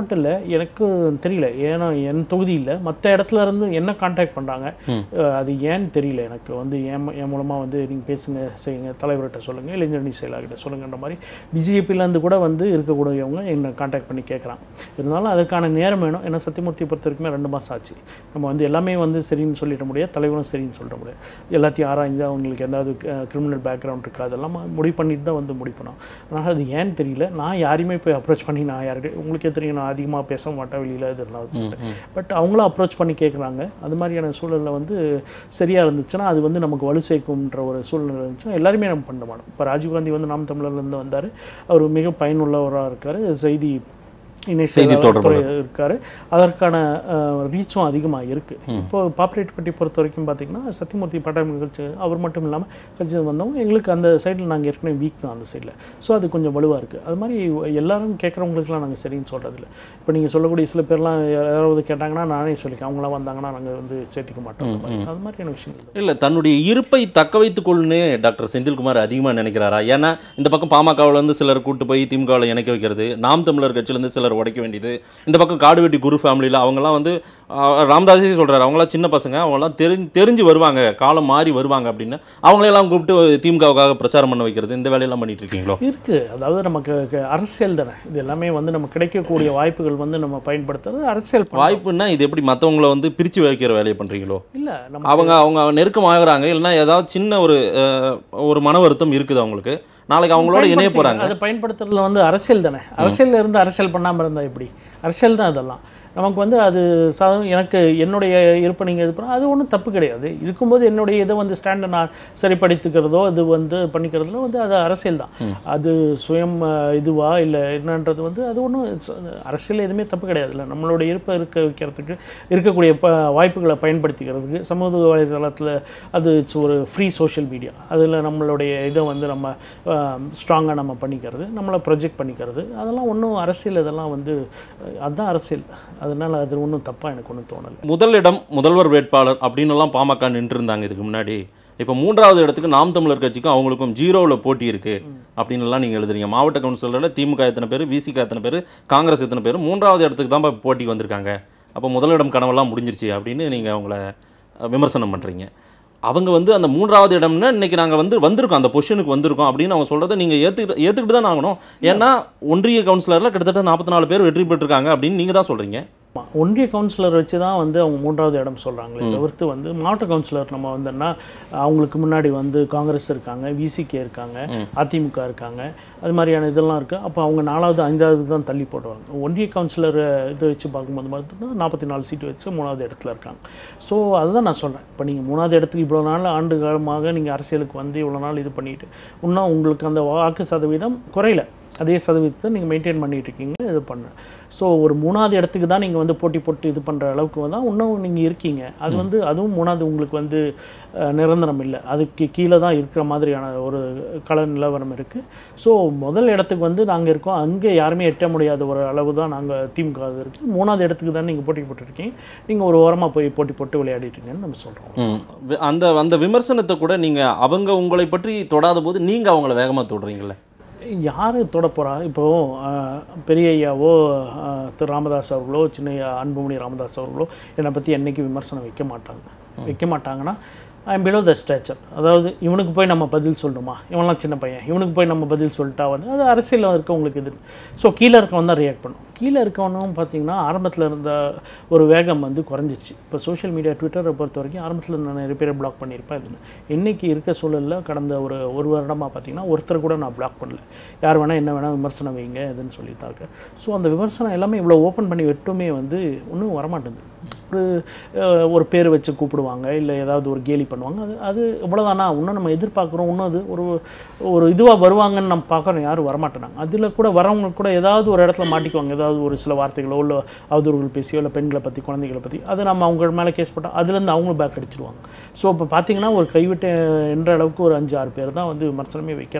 மட்டும் இல்லை எனக்கு தெரியல ஏன்னா என் தொகுதியில் மற்ற இடத்துல இருந்து என்ன காண்டாக்ட் பண்ணுறாங்க அது ஏன்னு தெரியல எனக்கு வந்து என் ம- என் மூலமாக வந்து நீங்கள் பேசுங்க செய்யுங்க தலைவர்கிட்ட சொல்லுங்கள் இளைஞரணி செயலாளர்கிட்ட சொல்லுங்கன்ற மாதிரி பிஜேபியிலேருந்து கூட வந்து இருக்கக்கூடியவங்க என்னை காண்டாக்ட் பண்ணி கேட்குறாங்க இருந்தாலும் அதற்கான நேரம் வேணும் ஏன்னா சத்தியமூர்த்தி பொறுத்த வரைக்குமே ரெண்டு மாதம் ஆச்சு நம்ம வந்து எல்லாமே வந்து சரின்னு சொல்லிட முடியாது தலைவரும் சரின்னு சொல்லிட முடியாது எல்லாத்தையும் ஆராய்ந்து அவங்களுக்கு ஏதாவது கிரிமினல் பேக்ரவுண்ட் இருக்கா அதெல்லாம் முடிவு பண்ணிட்டு தான் வந்து முடிப்பணும் அதனால் அது ஏன்னு தெரியல நான் யாரையுமே போய் அப்ரோச் பண்ணி நான் யார்கிட்ட உங்களுக்கே தெரியும் நான் அதிகமாக பேச மாட்டேன் வெளியில் இதெல்லாம் பட் அவங்களும் அப்ரோச் பண்ணி கேட்குறாங்க அது மாதிரியான சூழலில் வந்து சரியாக இருந்துச்சுன்னா அது வந்து நமக்கு வலு சேர்க்கும்ன்ற ஒரு சூழ்நிலை இருந்துச்சுன்னா எல்லாருமே நம்ம பண்ண மாட்டோம் இப்போ ராஜீவ்காந்தி வந்து நாம் தமிழர்லேருந்து வந்தார் அவர் மிக பயனுள்ளவராக இருக்கார் செய்தி இணை செய்தி செயலாளர் தொடர்பாளர். துறை இருக்காரு அதற்கான ரீச்சும் அதிகமாக இருக்கு இப்போ பாப்புலேட் பட்டி பொறுத்த வரைக்கும் பார்த்தீங்கன்னா சத்தியமூர்த்தி பட்டாயம் நிகழ்ச்சி அவர் மட்டும் இல்லாமல் கட்சி வந்தவங்க எங்களுக்கு அந்த சைடில் நாங்கள் ஏற்கனவே வீக் தான் அந்த சைடில் ஸோ அது கொஞ்சம் வலுவாக இருக்குது அது மாதிரி எல்லாரும் கேட்குறவங்களுக்குலாம் நாங்கள் சரின்னு சொல்கிறதில்ல இப்போ நீங்கள் சொல்லக்கூடிய சில பேர்லாம் யாராவது கேட்டாங்கன்னா நானே சொல்லிக்கேன் அவங்களாம் வந்தாங்கன்னா நாங்கள் வந்து சேர்த்திக்க மாட்டோம் அந்த மாதிரி. அது மாதிரியான விஷயங்கள் இல்லை தன்னுடைய இருப்பை தக்க வைத்துக்கொள்னு டாக்டர் செந்தில்குமார் அதிகமாக நினைக்கிறாரா ஏன்னா இந்த பக்கம் பாமகவுல இருந்து சிலர் கூட்டு போய் திமுகவில் இணைக்க வைக்கிறது நாம் தமிழர் கட்சியிலேருந்து சிலர் உடைக்க வேண்டியது இந்த பக்கம் காடுவெட்டி குரு ஃபேமிலியில் அவங்கெல்லாம் வந்து ஆஹ், ராமதாஸே சொல்கிறாரு அவங்களாம் சின்ன பசங்க அவங்களாம் தெரிஞ்சு தெரிஞ்சு வருவாங்க காலம் மாறி வருவாங்க அப்படின்னு அவங்களையெல்லாம் கூப்பிட்டு திமுகவுக்காக பிரச்சாரம் பண்ண வைக்கிறது இந்த வேலையெல்லாம் பண்ணிட்டு இருக்கீங்களோ இருக்கு அதாவது நமக்கு க- அரசியல் தானே இது எல்லாமே வந்து நம்ம கிடைக்கக்கூடிய வாய்ப்புகள் வந்து நம்ம பயன்படுத்துறது அரசியல் பண்ண- வாய்ப்புன்னா இது எப்படி மற்றவங்கள வந்து பிரித்து வைக்கிற வேலையை பண்ணுறீங்களோ இல்ல நம்ம அவங்க அவங்க நெருக்கமாகறாங்க இல்லைன்னா ஏதாவது சின்ன ஒரு அஹ், ஒரு மன வருத்தம் இருக்குது அவங்களுக்கு நாளைக்கு அவங்களோட இணைய பயன்படுத்திக்க- போகிறாங்க அதை பயன்படுத்துறதுல வந்து அரசியல் தானே அரசியல்ல இருந்து அரசியல் பண்ணாம இருந்தா எப்படி அரசியல் தான் இதெல்லாம் நமக்கு வந்து அது சாதாரண எனக்கு என்னுடைய இருப்பை நீங்கள் இது பண்ணால் அது ஒன்றும் தப்பு கிடையாது இருக்கும்போது என்னுடைய இதை வந்து ஸ்டாண்டை நான் சரிப்படுத்திக்கிறதோ அது வந்து பண்ணிக்கிறதுல வந்து அது அரசியல் தான் அது சுயம் அஹ், இதுவா இல்லை என்னன்றது வந்து அது ஒன்றும் அரசியல் எதுவுமே தப்பு கிடையாது இல்லை நம்மளோட இருப்பை இருக்க வைக்கிறதுக்கு இருக்கக்கூடிய ப வாய்ப்புகளை பயன்படுத்திக்கிறதுக்கு சமூக வலைதளத்தில் அது இட்ஸ் ஒரு ஃப்ரீ சோஷியல் மீடியா அதில் நம்மளுடைய இதை வந்து நம்ம ஸ்ட்ராங்காக நம்ம பண்ணிக்கிறது நம்மளை ப்ரொஜெக்ட் பண்ணிக்கிறது அதெல்லாம் ஒன்றும் அரசியல் இதெல்லாம் வந்து அஹ், அதுதான் அரசியல் அதனால் அது ஒன்றும் தப்பாக எனக்கு ஒன்றும் தோணலை முதலிடம் முதல்வர் வேட்பாளர் அப்படின்னு எல்லாம் பாமக நின்று இருந்தாங்க இதுக்கு முன்னாடி இப்போ மூன்றாவது இடத்துக்கு நாம் தமிழர் கட்சிக்கும் அவங்களுக்கும் ஜீரோவில் போட்டி இருக்கு அப்படின்னு எல்லாம் நீங்கள் எழுதுறீங்க மாவட்ட கவுன்சிலரில் திமுக எத்தனை பேர் விசிக எத்தனை பேர் காங்கிரஸ் எத்தனை பேர் மூன்றாவது இடத்துக்கு தான் இப்ப போட்டிக்கு வந்திருக்காங்க அப்போ முதலிடம் கனவெல்லாம் முடிஞ்சிருச்சு அப்படின்னு நீங்கள் அவங்கள அஹ், விமர்சனம் பண்ணுறீங்க அவங்க வந்து அந்த மூன்றாவது இடம்னா இன்னைக்கு நாங்கள் வந்து வந்திருக்கோம் அந்த பொசிஷனுக்கு வந்திருக்கோம் அப்படின்னு அவங்க சொல்கிறத நீங்கள் ஏற்றுக்கிட்டு ஏற்றுக்கிட்டு தான் ஆகணும் ஏன்னா ஒன்றிய கவுன்சிலரில் கிட்டத்தட்ட நாற்பத்தி நாலு பேர் வெற்றி பெற்றிருக்காங்க அப்படின்னு நீங்கள் தான் சொல்கிறீங்க ஆமா. ஒன்றிய கவுன்சிலர் வச்சு தான் வந்து அவங்க மூன்றாவது இடம் சொல்கிறாங்களே தவிர்த்து வந்து மாவட்ட கவுன்சிலர் நம்ம வந்தோம்னா அவங்களுக்கு முன்னாடி வந்து காங்கிரஸ் இருக்காங்க விசிகே இருக்காங்க அதிமுக இருக்காங்க அது மாதிரியான இதெல்லாம் இருக்குது அப்போ அவங்க நாலாவது ஐந்தாவது தான் தள்ளி போடுவாங்க ஒன்றிய கவுன்சிலர் இதை வச்சு பார்க்கும்போது பார்த்தீங்கன்னா நாற்பத்தி நாலு சீட்டு வச்சு மூணாவது இடத்துல இருக்காங்க ஸோ அதுதான் நான் சொல்கிறேன் இப்போ நீங்கள் மூணாவது இடத்துக்கு இவ்வளோ நாள் ஆண்டு காலமாக நீங்கள் அரசியலுக்கு வந்து இவ்வளோ நாள் இது பண்ணிட்டு இன்னும் உங்களுக்கு அந்த வாக்கு சதவீதம் குறையல அதே சதவீதத்தை நீங்கள் மெயின்டைன் பண்ணிட்டு இருக்கீங்க இது பண்ண ஸோ ஒரு மூணாவது இடத்துக்கு தான் நீங்கள் வந்து போட்டி போட்டு இது பண்ணுற அளவுக்கு தான் இன்னும் நீங்கள் இருக்கீங்க அது வந்து அதுவும் மூணாவது உங்களுக்கு வந்து அஹ், நிரந்தரம் இல்லை அதுக்கு கீழே தான் இருக்கிற மாதிரியான ஒரு கள நிலவரம் இருக்குது ஸோ முதல் இடத்துக்கு வந்து நாங்கள் இருக்கோம் அங்கே யாருமே எட்ட முடியாத ஒரு அளவு தான் நாங்கள் திமுக இருக்குது மூணாவது இடத்துக்கு தான் நீங்கள் போட்டி போட்டுருக்கீங்க நீங்கள் ஒரு ஓரமாக போய் போட்டி போட்டு விளையாடிட்டீங்கன்னு நம்ம சொல்கிறோம் ம். வி- அந்த அந்த விமர்சனத்தை கூட நீங்கள் அவங்க உங்களை பற்றி தொடாத போது நீங்கள் அவங்கள வேகமாக தொடுறீங்களே யார் தொட போகிறா இப்போ அஹ், பெரிய ஐயாவோ அஹ், திரு ராமதாஸ் அவர்களோ சின்ன ஐயா அன்புமணி ராமதாஸ் அவர்களோ என்னை பற்றி என்னைக்கு விமர்சனம் வைக்க மாட்டாங்க வைக்க மாட்டாங்கன்னா I am below the stature அதாவது இவனுக்கு போய் நம்ம பதில் சொல்லணுமா இவன்லாம் சின்ன பையன் இவனுக்கு போய் நம்ம பதில் சொல்லிட்டா வந்து அது அரசியலில் இருக்கவங்களுக்கு இது ஸோ கீழே இருக்கவன் தான் ரியாக்ட் பண்ணும் கீழே இருக்கவனும் பார்த்தீங்கன்னா ஆரம்பத்தில் இருந்த ஒரு வேகம் வந்து குறைஞ்சிருச்சு இப்போ சோஷியல் மீடியா ட்விட்டரை பொறுத்த வரைக்கும் ஆரம்பத்தில் நான் நிறைய பேரை பிளாக் பண்ணியிருப்பேன் இதுன்னு இன்னைக்கு இருக்க சூழலில் கடந்த ஒரு ஒரு வருடமாக பார்த்தீங்கன்னா ஒருத்தர் கூட நான் பிளாக் பண்ணல யார் வேணால் என்ன வேணால் விமர்சனம் வைங்க இதுன்னு சொல்லியிருந்தாங்க ஸோ அந்த விமர்சனம் எல்லாமே இவ்வளோ ஓப்பன் பண்ணி விட்டுமே வந்து ஒன்றும் வரமாட்டேங்குது ஒரு அஹ், ஒரு பேர் வச்சு கூப்பிடுவாங்க இல்லை ஏதாவது ஒரு கேலி பண்ணுவாங்க அது அது இவ்வளோதானா இன்னும் நம்ம எதிர்பார்க்குறோம் இன்னும் அது ஒரு ஒரு இதுவாக வருவாங்கன்னு நம்ம பார்க்குறோம் யாரும் வரமாட்டேனாங்க அதில் கூட வரவங்க கூட ஏதாவது ஒரு இடத்துல மாட்டிக்குவாங்க ஏதாவது ஒரு சில வார்த்தைகளோ இல்லை அவதூறுகள் பேசியோ இல்லை பெண்களை பற்றி குழந்தைகளை பற்றி அது நம்ம அவங்க மேலே கேஸ் போட்டால் அதுலேருந்து அவங்களும் பேக் அடிச்சிருவாங்க ஸோ இப்போ பார்த்தீங்கன்னா ஒரு கைவிட்ட என்ற அளவுக்கு ஒரு அஞ்சு ஆறு பேர் தான் வந்து விமர்சனமே வைக்கிறாங்க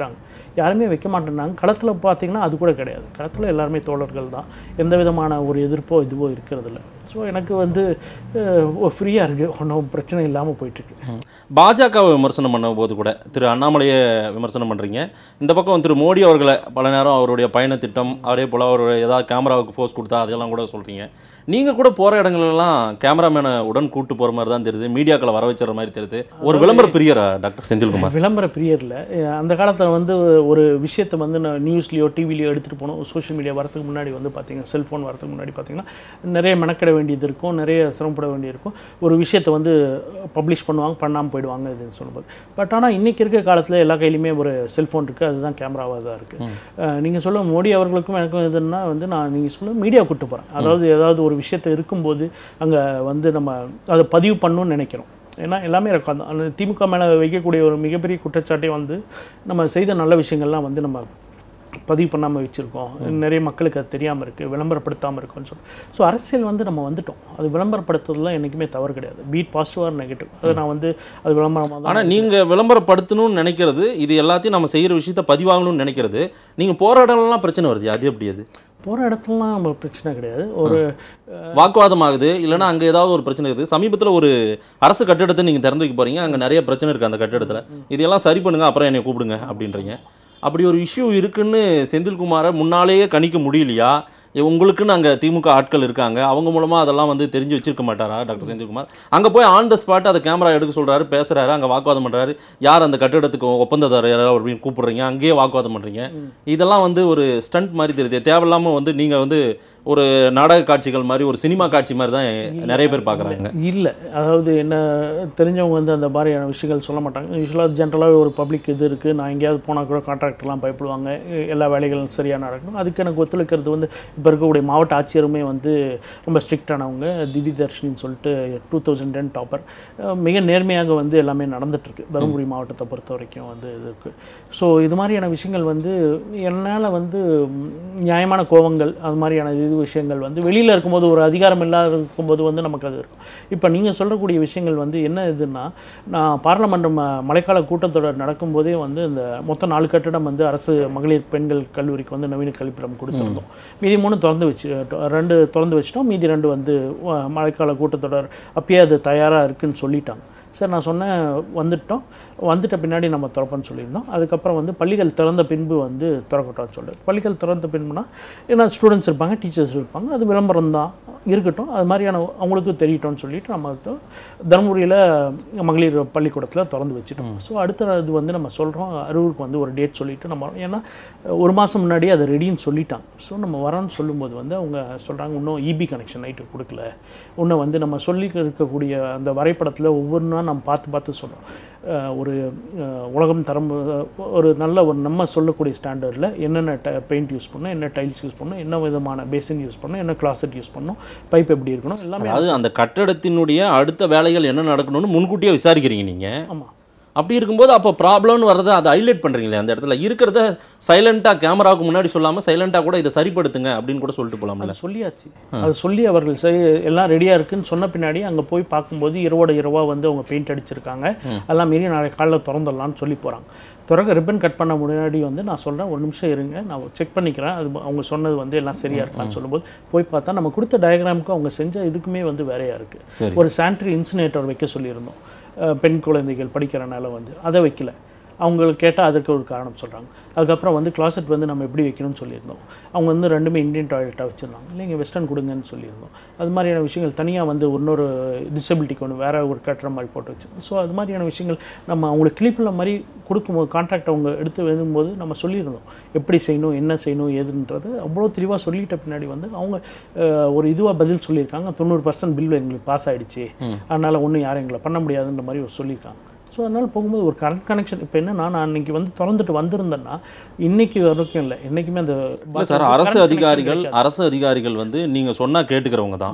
யாருமே வைக்க மாட்டேன்னாங்க களத்தில் பார்த்தீங்கன்னா அது கூட கிடையாது களத்தில் எல்லாருமே தோழர்கள் தான் எந்த விதமான ஒரு எதிர்ப்போ இதுவோ இருக்கிறதில்ல ஸோ எனக்கு வந்து ஃப்ரீயாக இருக்குது ஒன்றும் பிரச்சனை இல்லாமல் போயிட்டுருக்கு பாஜகவை விமர்சனம் பண்ணும்போது கூட திரு அண்ணாமலையை விமர்சனம் பண்ணுறீங்க இந்த பக்கம் திரு மோடி அவர்களை பல நேரம் அவருடைய பயண திட்டம் அதே போல் அவர் ஏதாவது கேமராவுக்கு ஃபோர்ஸ் கொடுத்தா அதெல்லாம் கூட சொல்கிறீங்க நீங்கள் கூட போகிற இடங்கள்லாம் கேமராமேனை உடன் கூட்டு போகிற மாதிரி தான் தெரியுது மீடியாக்களை வர வச்சுற மாதிரி தெரியுது ஒரு விளம்பர பிரியரா டாக்டர் செந்தில்குமார் விளம்பர பிரியரில் அந்த காலத்தில் வந்து ஒரு விஷயத்தை வந்து நான் நியூஸ்லேயோ டிவிலையோ எடுத்துகிட்டு போனோம் சோஷியல் மீடியா வரதுக்கு முன்னாடி வந்து பார்த்தீங்கன்னா செல்ஃபோன் வரதுக்கு முன்னாடி பார்த்தீங்கன்னா நிறைய மெனக்கிட வேண்டியது இருக்கும் நிறைய சிரமப்பட வேண்டியது இருக்கும் ஒரு விஷயத்தை வந்து பப்ளிஷ் பண்ணுவாங்க பண்ணாமல் போயிடுவாங்க இதுன்னு சொல்லும்போது பட் ஆனால் இன்றைக்கி இருக்க காலத்தில் எல்லா கையிலையுமே ஒரு செல்ஃபோன் இருக்குது அதுதான் கேமராவாக தான் இருக்குது நீங்கள் சொல்ல மோடி அவர்களுக்கும் எனக்கும் எதுன்னா வந்து நான் நீங்கள் சொல்ல மீடியா கூட்டு போகிறேன் அதாவது ஏதாவது ஒரு விஷயத்தை இருக்கும்போது அங்கே வந்து நம்ம அதை பதிவு பண்ணணும்னு நினைக்கிறோம் ஏன்னா எல்லாமே இருக்கும் அந்த- அந்த திமுக மேலே வைக்கக்கூடிய ஒரு மிகப்பெரிய குற்றச்சாட்டே வந்து நம்ம செய்த நல்ல விஷயங்கள்லாம் வந்து நம்ம பதிவு பண்ணாமல் வச்சுருக்கோம் நிறைய மக்களுக்கு அது தெரியாமல் இருக்குது விளம்பரப்படுத்தாமல் இருக்கும்னு சொல்லி ஸோ அரசியல் வந்து நம்ம வந்துட்டோம் அது விளம்பரப்படுத்துறதுலாம் என்றைக்குமே தவறு கிடையாது பீட் பாசிட்டிவாக நெகட்டிவ் அது நான் வந்து அது விளம்பரமாக தான் ஆனால் நீங்கள் விளம்பரப்படுத்தணும்னு நினைக்கிறது இது எல்லாத்தையும் நம்ம செய்கிற விஷயத்த பதிவாகணும்னு நினைக்கிறது நீங்கள் போகிற இடம்லாம் பிரச்சனை வருது அது எப்படி அது போகிற இடத்துலலாம் நம்ம பிரச்சனை கிடையாது ஒரு வாக்குவாதம் ஆகுது இல்லைன்னா அங்கே ஏதாவது ஒரு பிரச்சனை இருக்குது சமீபத்தில் ஒரு அரசு கட்டிடத்தை நீங்கள் திறந்து வைக்க போகிறீங்க அங்கே நிறைய பிரச்சனை இருக்குது அந்த கட்டிடத்தில் இதெல்லாம் சரி பண்ணுங்க அப்புறம் என்னை கூப்பிடுங்க அப்படின்றீங்க அப்படி ஒரு இஷ்யூ இருக்குன்னு செந்தில்குமாரை முன்னாலேயே கணிக்க முடியலையா இ- உங்களுக்குன்னு அங்கே திமுக ஆட்கள் இருக்காங்க அவங்க மூலமாக அதெல்லாம் வந்து தெரிஞ்சு வச்சிருக்க மாட்டாரா டாக்டர் செந்தில்குமார் அங்கே போய் ஆன் த ஸ்பாட் அதை கேமரா எடுக்க சொல்கிறாரு பேசுகிறாரு அங்கே வாக்குவாதம் பண்ணுறாரு யார் அந்த கட்டிடத்துக்கு ஒப்பந்ததாரர் யாராவது அப்படின்னு கூப்பிடுறீங்க அங்கேயே வாக்குவாதம் பண்ணுறீங்க இதெல்லாம் வந்து ஒரு ஸ்டண்ட் மாதிரி தெரியுது தேவையில்லாமல் வந்து நீங்கள் வந்து ஒரு நாடக காட்சிகள் மாதிரி ஒரு சினிமா காட்சி மாதிரி தான் நிறைய பேர் பார்க்குறாங்க இல்லை அதாவது என்ன தெரிஞ்சவங்க வந்து அந்த மாதிரியான விஷயங்கள் சொல்ல மாட்டாங்க யூஸ்வலாக ஜென்ரலாகவே ஒரு பப்ளிக் இது இருக்குது நான் எங்கேயாவது போனால் கூட கான்ட்ராக்டர்லாம் பயப்படுவாங்க எ- எல்லா வேலைகளும் சரியாக நடக்கணும் அதுக்கு எனக்கு ஒத்துழைக்கிறது வந்து இப்போ இருக்கக்கூடிய மாவட்ட ஆட்சியருமே வந்து ரொம்ப ஸ்ட்ரிக்டானவங்க திவி தர்ஷினின்னு சொல்லிட்டு டூ தௌசண்ட் டென் டாப்பர் மிக நேர்மையாக வந்து எல்லாமே நடந்துட்டுருக்கு தருமபுரி மாவட்டத்தை பொறுத்த வரைக்கும் வந்து இது இருக்குது ஸோ இது மாதிரியான விஷயங்கள் வந்து என்னால் வந்து ம், நியாயமான கோபங்கள் அது மாதிரியான இது விஷயங்கள் வந்து வெளியில் இருக்கும்போது ஒரு அதிகாரம் இல்லாத இருக்கும்போது வந்து நமக்கு அது இருக்கும் இப்போ நீங்கள் சொல்லக்கூடிய விஷயங்கள் வந்து என்ன இதுன்னா நான் பாராளுமன்றம் ம- மழைக்கால கூட்டத்தொடர் நடக்கும்போதே வந்து இந்த மொத்தம் நாலு கட்டிடம் வந்து அரசு மகளிர் பெண்கள் கல்லூரிக்கு வந்து நவீன கழிப்பிடம் கொடுத்துருந்தோம் மீதி மூணு திறந்து வச்சு ரெண்டு திறந்து வச்சிட்டோம் மீதி ரெண்டு வந்து அஹ், மழைக்கால கூட்டத்தொடர் அப்பயே அது தயாராக இருக்குன்னு சொல்லிட்டாங்க சார் நான் சொன்னேன் வந்துட்டோம் வந்துட்ட பின்னாடி நம்ம திறப்போம்னு சொல்லியிருந்தோம் அதுக்கப்புறம் வந்து பள்ளிகள் திறந்த பின்பு வந்து திறக்கட்டும்னு சொல்லி பள்ளிகள் திறந்த பின்புனா ஏன்னா ஸ்டூடெண்ட்ஸ் இருப்பாங்க டீச்சர்ஸ் இருப்பாங்க அது விளம்பரம் தான் இருக்கட்டும் அது மாதிரியான அவங்களுக்கு தெரியட்டும்னு சொல்லிட்டு நம்ம வந்து தருமபுரியில் மகளிர் பள்ளிக்கூடத்தில் திறந்து வச்சுட்டோம் ஸோ அடுத்தது வந்து நம்ம சொல்கிறோம் அரூருக்கு வந்து ஒரு டேட் சொல்லிட்டு நம்ம ஏன்னா ஒரு மாதம் முன்னாடி அதை ரெடின்னு சொல்லிட்டாங்க ஸோ நம்ம வரோன்னு சொல்லும்போது வந்து அவங்க சொல்கிறாங்க இன்னும் இபி கனெக்ஷன் நைட்டு கொடுக்கல இன்னும் வந்து நம்ம சொல்லி இருக்கக்கூடிய அந்த வரைபடத்தில் ஒவ்வொன்றா நம்ம பார்த்து பார்த்து சொல்கிறோம் ஒரு அஹ், உலகம் தரம் அஹ், ஒரு நல்ல ஒரு நம்ம சொல்லக்கூடிய ஸ்டாண்டர்டில் என்னென்ன ட பெயிண்ட் யூஸ் பண்ணணும் என்ன டைல்ஸ் யூஸ் பண்ணணும் என்ன விதமான பேசின் யூஸ் பண்ணணும் என்ன கிளாசெட் யூஸ் பண்ணணும் பைப் எப்படி இருக்கணும் எல்லாமே அதாவது அந்த கட்டடத்தினுடைய அடுத்த வேலைகள் என்ன நடக்கணும்னு முன்கூட்டியே விசாரிக்கிறீங்க நீங்கள் ஆமாம் அப்படி இருக்கும்போது அப்போ ப்ராப்ளம்னு வரதை அதை ஹைலைட் பண்ணுறீங்களே அந்த இடத்துல இருக்கிறத சைலண்ட்டாக கேமராவுக்கு முன்னாடி சொல்லாமல் சைலண்ட்டாக கூட இதை சரிப்படுத்துங்க அப்படின்னு கூட சொல்லிட்டு போகலாம்ல அது சொல்லியாச்சு அது சொல்லி அவர்கள் செய் எல்லாம் ரெடியாக இருக்குன்னு சொன்ன பின்னாடி அங்கே போய் பார்க்கும்போது இரவோட இரவா வந்து அவங்க பெயிண்ட் அடிச்சிருக்காங்க அதெல்லாம் மீறி நாளைக்கு காலைல திறந்துடலாம்னு சொல்லி போகிறாங்க திறக்க ரிப்பன் கட் பண்ண முன்னாடி வந்து நான் சொல்கிறேன் ஒரு நிமிஷம் இருங்க நான் செக் பண்ணிக்கிறேன் அது அவங்க சொன்னது வந்து எல்லாம் சரியாக இருக்கான்னு சொல்லும்போது போய் பார்த்தா நம்ம கொடுத்த டயக்ராமுக்கு அவங்க செஞ்ச இதுக்குமே வந்து வேறையாக இருக்குது சரி ஒரு சானிட்டரி இன்சினேட்டர் வைக்க சொல்லியிருந்தோம் அஹ் பெண் குழந்தைகள் படிக்கிறனால வந்து அதை வைக்கல அவங்களுக்கு கேட்டால் அதுக்கு ஒரு காரணம் சொல்கிறாங்க அதுக்கப்புறம் வந்து கிளாசெட் வந்து நம்ம எப்படி வைக்கணும்னு சொல்லியிருந்தோம் அவங்க வந்து ரெண்டுமே இந்தியன் டாய்லெட்டாக வச்சுருந்தாங்க இல்லைங்க வெஸ்டர்ன் கொடுங்கன்னு சொல்லியிருந்தோம் அது மாதிரியான விஷயங்கள் தனியாக வந்து இன்னொரு டிசபிலிட்டிக்கு ஒன்று வேறு ஒரு கட்டுற மாதிரி போட்டு வச்சிருந்தோம் ஸோ அது மாதிரியான விஷயங்கள் நம்ம அவங்களுக்கு கிளிப்பில் மாதிரி கொடுக்கும்போது கான்ட்ராக்ட் அவங்க எடுத்து வரும்போது நம்ம சொல்லியிருந்தோம் எப்படி செய்யணும் என்ன செய்யணும் ஏதுன்றது அவ்வளோ தெளிவாக சொல்லிட்ட பின்னாடி வந்து அவங்க அஹ், ஒரு இதுவாக பதில் சொல்லியிருக்காங்க தொண்ணூறு பர்சன்ட் பில் எங்களுக்கு பாஸ் ஆயிடுச்சு அதனால் ஒன்றும் யாரும் எங்களை பண்ண முடியாதுன்ற மாதிரி ஒரு சொல்லியிருக்காங்க ஸோ அதனால் போகும்போது ஒரு கரண்ட் கனெக்ஷன் இப்போ என்னன்னா நான் அன்னைக்கு வந்து திறந்துட்டு வந்திருந்தேன்னா இன்னைக்கு வரைக்கும் இல்லை என்றைக்குமே அந்த இல்லை சார் அரசு அதிகாரிகள் அரசு அதிகாரிகள் வந்து நீங்கள் சொன்னால் கேட்டுக்கிறவங்க தான்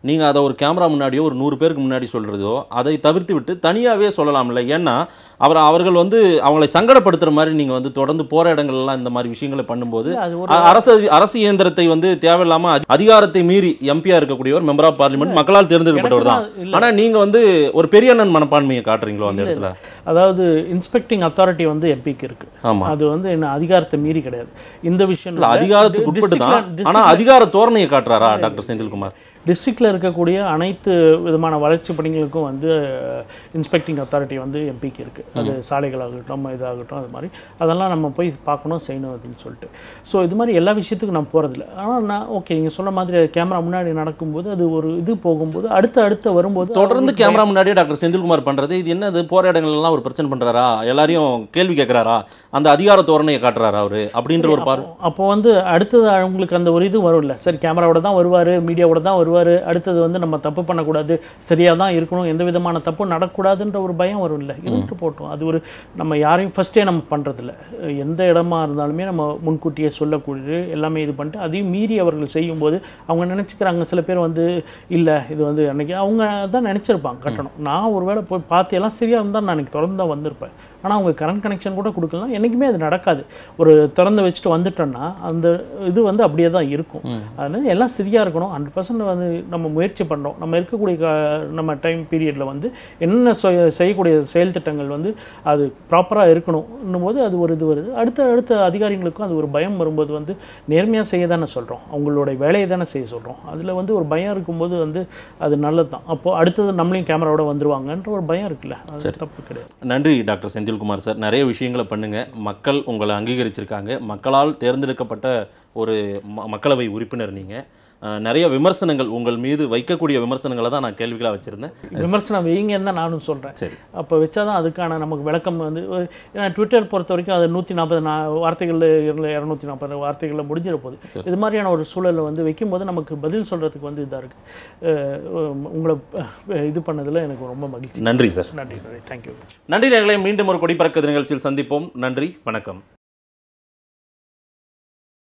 நீங்கள் அதை ஒரு கேமரா முன்னாடியோ ஒரு நூறு பேருக்கு முன்னாடி சொல்கிறதோ அதை தவிர்த்து விட்டு தனியாகவே சொல்லலாம்ல ஏன்னா அவர் அவர்கள் வந்து அவங்களை சங்கடப்படுத்துகிற மாதிரி நீங்கள் வந்து தொடர்ந்து போகிற இடங்கள்லாம் இந்த மாதிரி விஷயங்களை பண்ணும்போது அது ஒரு அ- அரசு அரசு இயந்திரத்தை வந்து தேவையில்லாம அதி- அதிகாரத்தை மீறி எம்பியா இருக்கக்கூடியவர் மெம்பர் ஆஃப் பார்லிமெண்ட் மக்களால் தேர்ந்தெடுக்கப்பட்டவர் தான் எனக்கு இல்ல. ஆனா நீங்க வந்து ஒரு பெரிய அண்ணன் மனப்பான்மையை காட்டுறீங்களோ அந்த இடத்துல அதாவது இன்ஸ்பெக்டிங் அத்தாரிட்டி வந்து எம்பிக்கு இருக்கு ஆமா அது வந்து என்ன அதிகாரத்தை மீறி கிடையாது இந்த விஷயம் இல்ல அதிகாரத்துக்கு உட்பட்டு தான் ஆனா அதிகார தோரணையை காட்டுறாரா டாக்டர் செந்தில்குமார் டிஸ்ட்ரிக்டில் இருக்கக்கூடிய அனைத்து விதமான வளர்ச்சி பணிகளுக்கும் வந்து இன்ஸ்பெக்டிங் அத்தாரிட்டி வந்து எம்பிக்கு இருக்குது அது சாலைகளாகட்டும் இதாகட்டும் அது மாதிரி அதெல்லாம் நம்ம போய் பார்க்கணும் செய்யணும் அப்படின்னு சொல்லிட்டு ஸோ இது மாதிரி எல்லா விஷயத்துக்கும் நான் போகிறதில்ல ஆனால் நான் ஓகே நீங்கள் சொன்ன மாதிரி கேமரா முன்னாடி நடக்கும்போது அது ஒரு இது போகும்போது அடுத்த அடுத்த வரும்போது தொடர்ந்து கேமரா முன்னாடியே டாக்டர் செந்தில்குமார் பண்றது இது என்னது போற இடங்கள்லாம் ஒரு பிரச்சனை பண்றாரா எல்லாரையும் கேள்வி கேட்கறாரா அந்த அதிகார தோரணையை காட்டுறாரா அவரு அப்படின்ற ஒரு பார் அப்போ வந்து அடுத்தது அவங்களுக்கு அந்த ஒரு இது வரும்ல சரி கேமராவோட தான் வருவார் மீடியாவோட தான் வருவார் அடுத்தது வந்து நம்ம தப்பு பண்ணக்கூடாது சரியாக தான் இருக்கணும் எந்த விதமான தப்பும் நடக்கக்கூடாதுன்ற ஒரு பயம் வரும்ல இருந்துட்டு போட்டோம் அது ஒரு நம்ம யாரையும் ஃபஸ்ட்டே நம்ம பண்ணுறதில்ல எந்த இடமா இருந்தாலுமே நம்ம முன்கூட்டியே சொல்லக்கூடிய எல்லாமே இது பண்ணிட்டு அதையும் மீறி அவர்கள் செய்யும்போது அவங்க நினச்சிக்கிறாங்க சில பேர் வந்து இல்லை இது வந்து அன்னைக்கு அவங்க தான் நினச்சிருப்பாங்க கட்டணும் நான் ஒருவேளை போய் பார்த்து எல்லாம் சரியாக இருந்தால் நான் அன்றைக்கி திறந்து தான் வந்திருப்பேன் ஆனால் அவங்க கரண்ட் கனெக்ஷன் கூட கொடுக்கலாம் என்றைக்குமே அது நடக்காது ஒரு திறந்து வச்சுட்டு வந்துட்டோன்னா அந்த இது வந்து அப்படியே தான் இருக்கும் அதனால எல்லாம் சரியாக இருக்கணும் ஹண்ட்ரட் பர்சன்ட் வந்து நம்ம முயற்சி பண்ணுறோம் நம்ம இருக்கக்கூடிய கா- நம்ம டைம் பீரியடில் வந்து என்ன செய- செய்யக்கூடிய செயல் திட்டங்கள் வந்து அது ப்ராப்பராக இருக்கணும் போது அது ஒரு இது வருது அடுத்த அடுத்த அதிகாரிகளுக்கும் அது ஒரு பயம் வரும்போது வந்து நேர்மையாக செய்ய தானே சொல்கிறோம் அவங்களுடைய வேலையை தானே செய்ய சொல்கிறோம் அதில் வந்து ஒரு பயம் இருக்கும்போது வந்து அது நல்லது தான் அப்போது அடுத்தது நம்மளையும் கேமராவோட வந்துருவாங்கன்ற ஒரு பயம் இருக்குல்ல அது தப்பு கிடையாது நன்றி டாக்டர் செந்தில்குமார் சார் நிறைய விஷயங்களை பண்ணுங்க மக்கள் உங்களை அங்கீகரிச்சிருக்காங்க மக்களால் தேர்ந்தெடுக்கப்பட்ட ஒரு ம- மக்களவை உறுப்பினர் நீங்க அஹ், நிறைய விமர்சனங்கள் உங்கள் மீது வைக்கக்கூடிய விமர்சனங்களை தான் நான் கேள்விகளாக வச்சிருந்தேன் விமர்சனம் வைங்கன்னு தான் நானும் சொல்கிறேன் சரி அப்போ வச்சாதான் அதுக்கான நமக்கு விளக்கம் வந்து ஒரு- ஏன்னா ட்விட்டர் பொறுத்த வரைக்கும் அது நூற்றி நாற்பது நா வார்த்தைகளில் இரநூத்தி நாற்பது வார்த்தைகளில் முடிஞ்சிட போகுது இது மாதிரியான ஒரு சூழலை வந்து வைக்கும்போது நமக்கு பதில் சொல்கிறதுக்கு வந்து இதாக இருக்குது உங்களை அஹ், இது பண்ணதில் எனக்கு ரொம்ப மகிழ்ச்சி நன்றி சார் நன்றி நன்றி தேங்க்யூ நன்றி நேர்களை மீண்டும் ஒரு கொடி பறக்க நிகழ்ச்சியில் சந்திப்போம் நன்றி வணக்கம்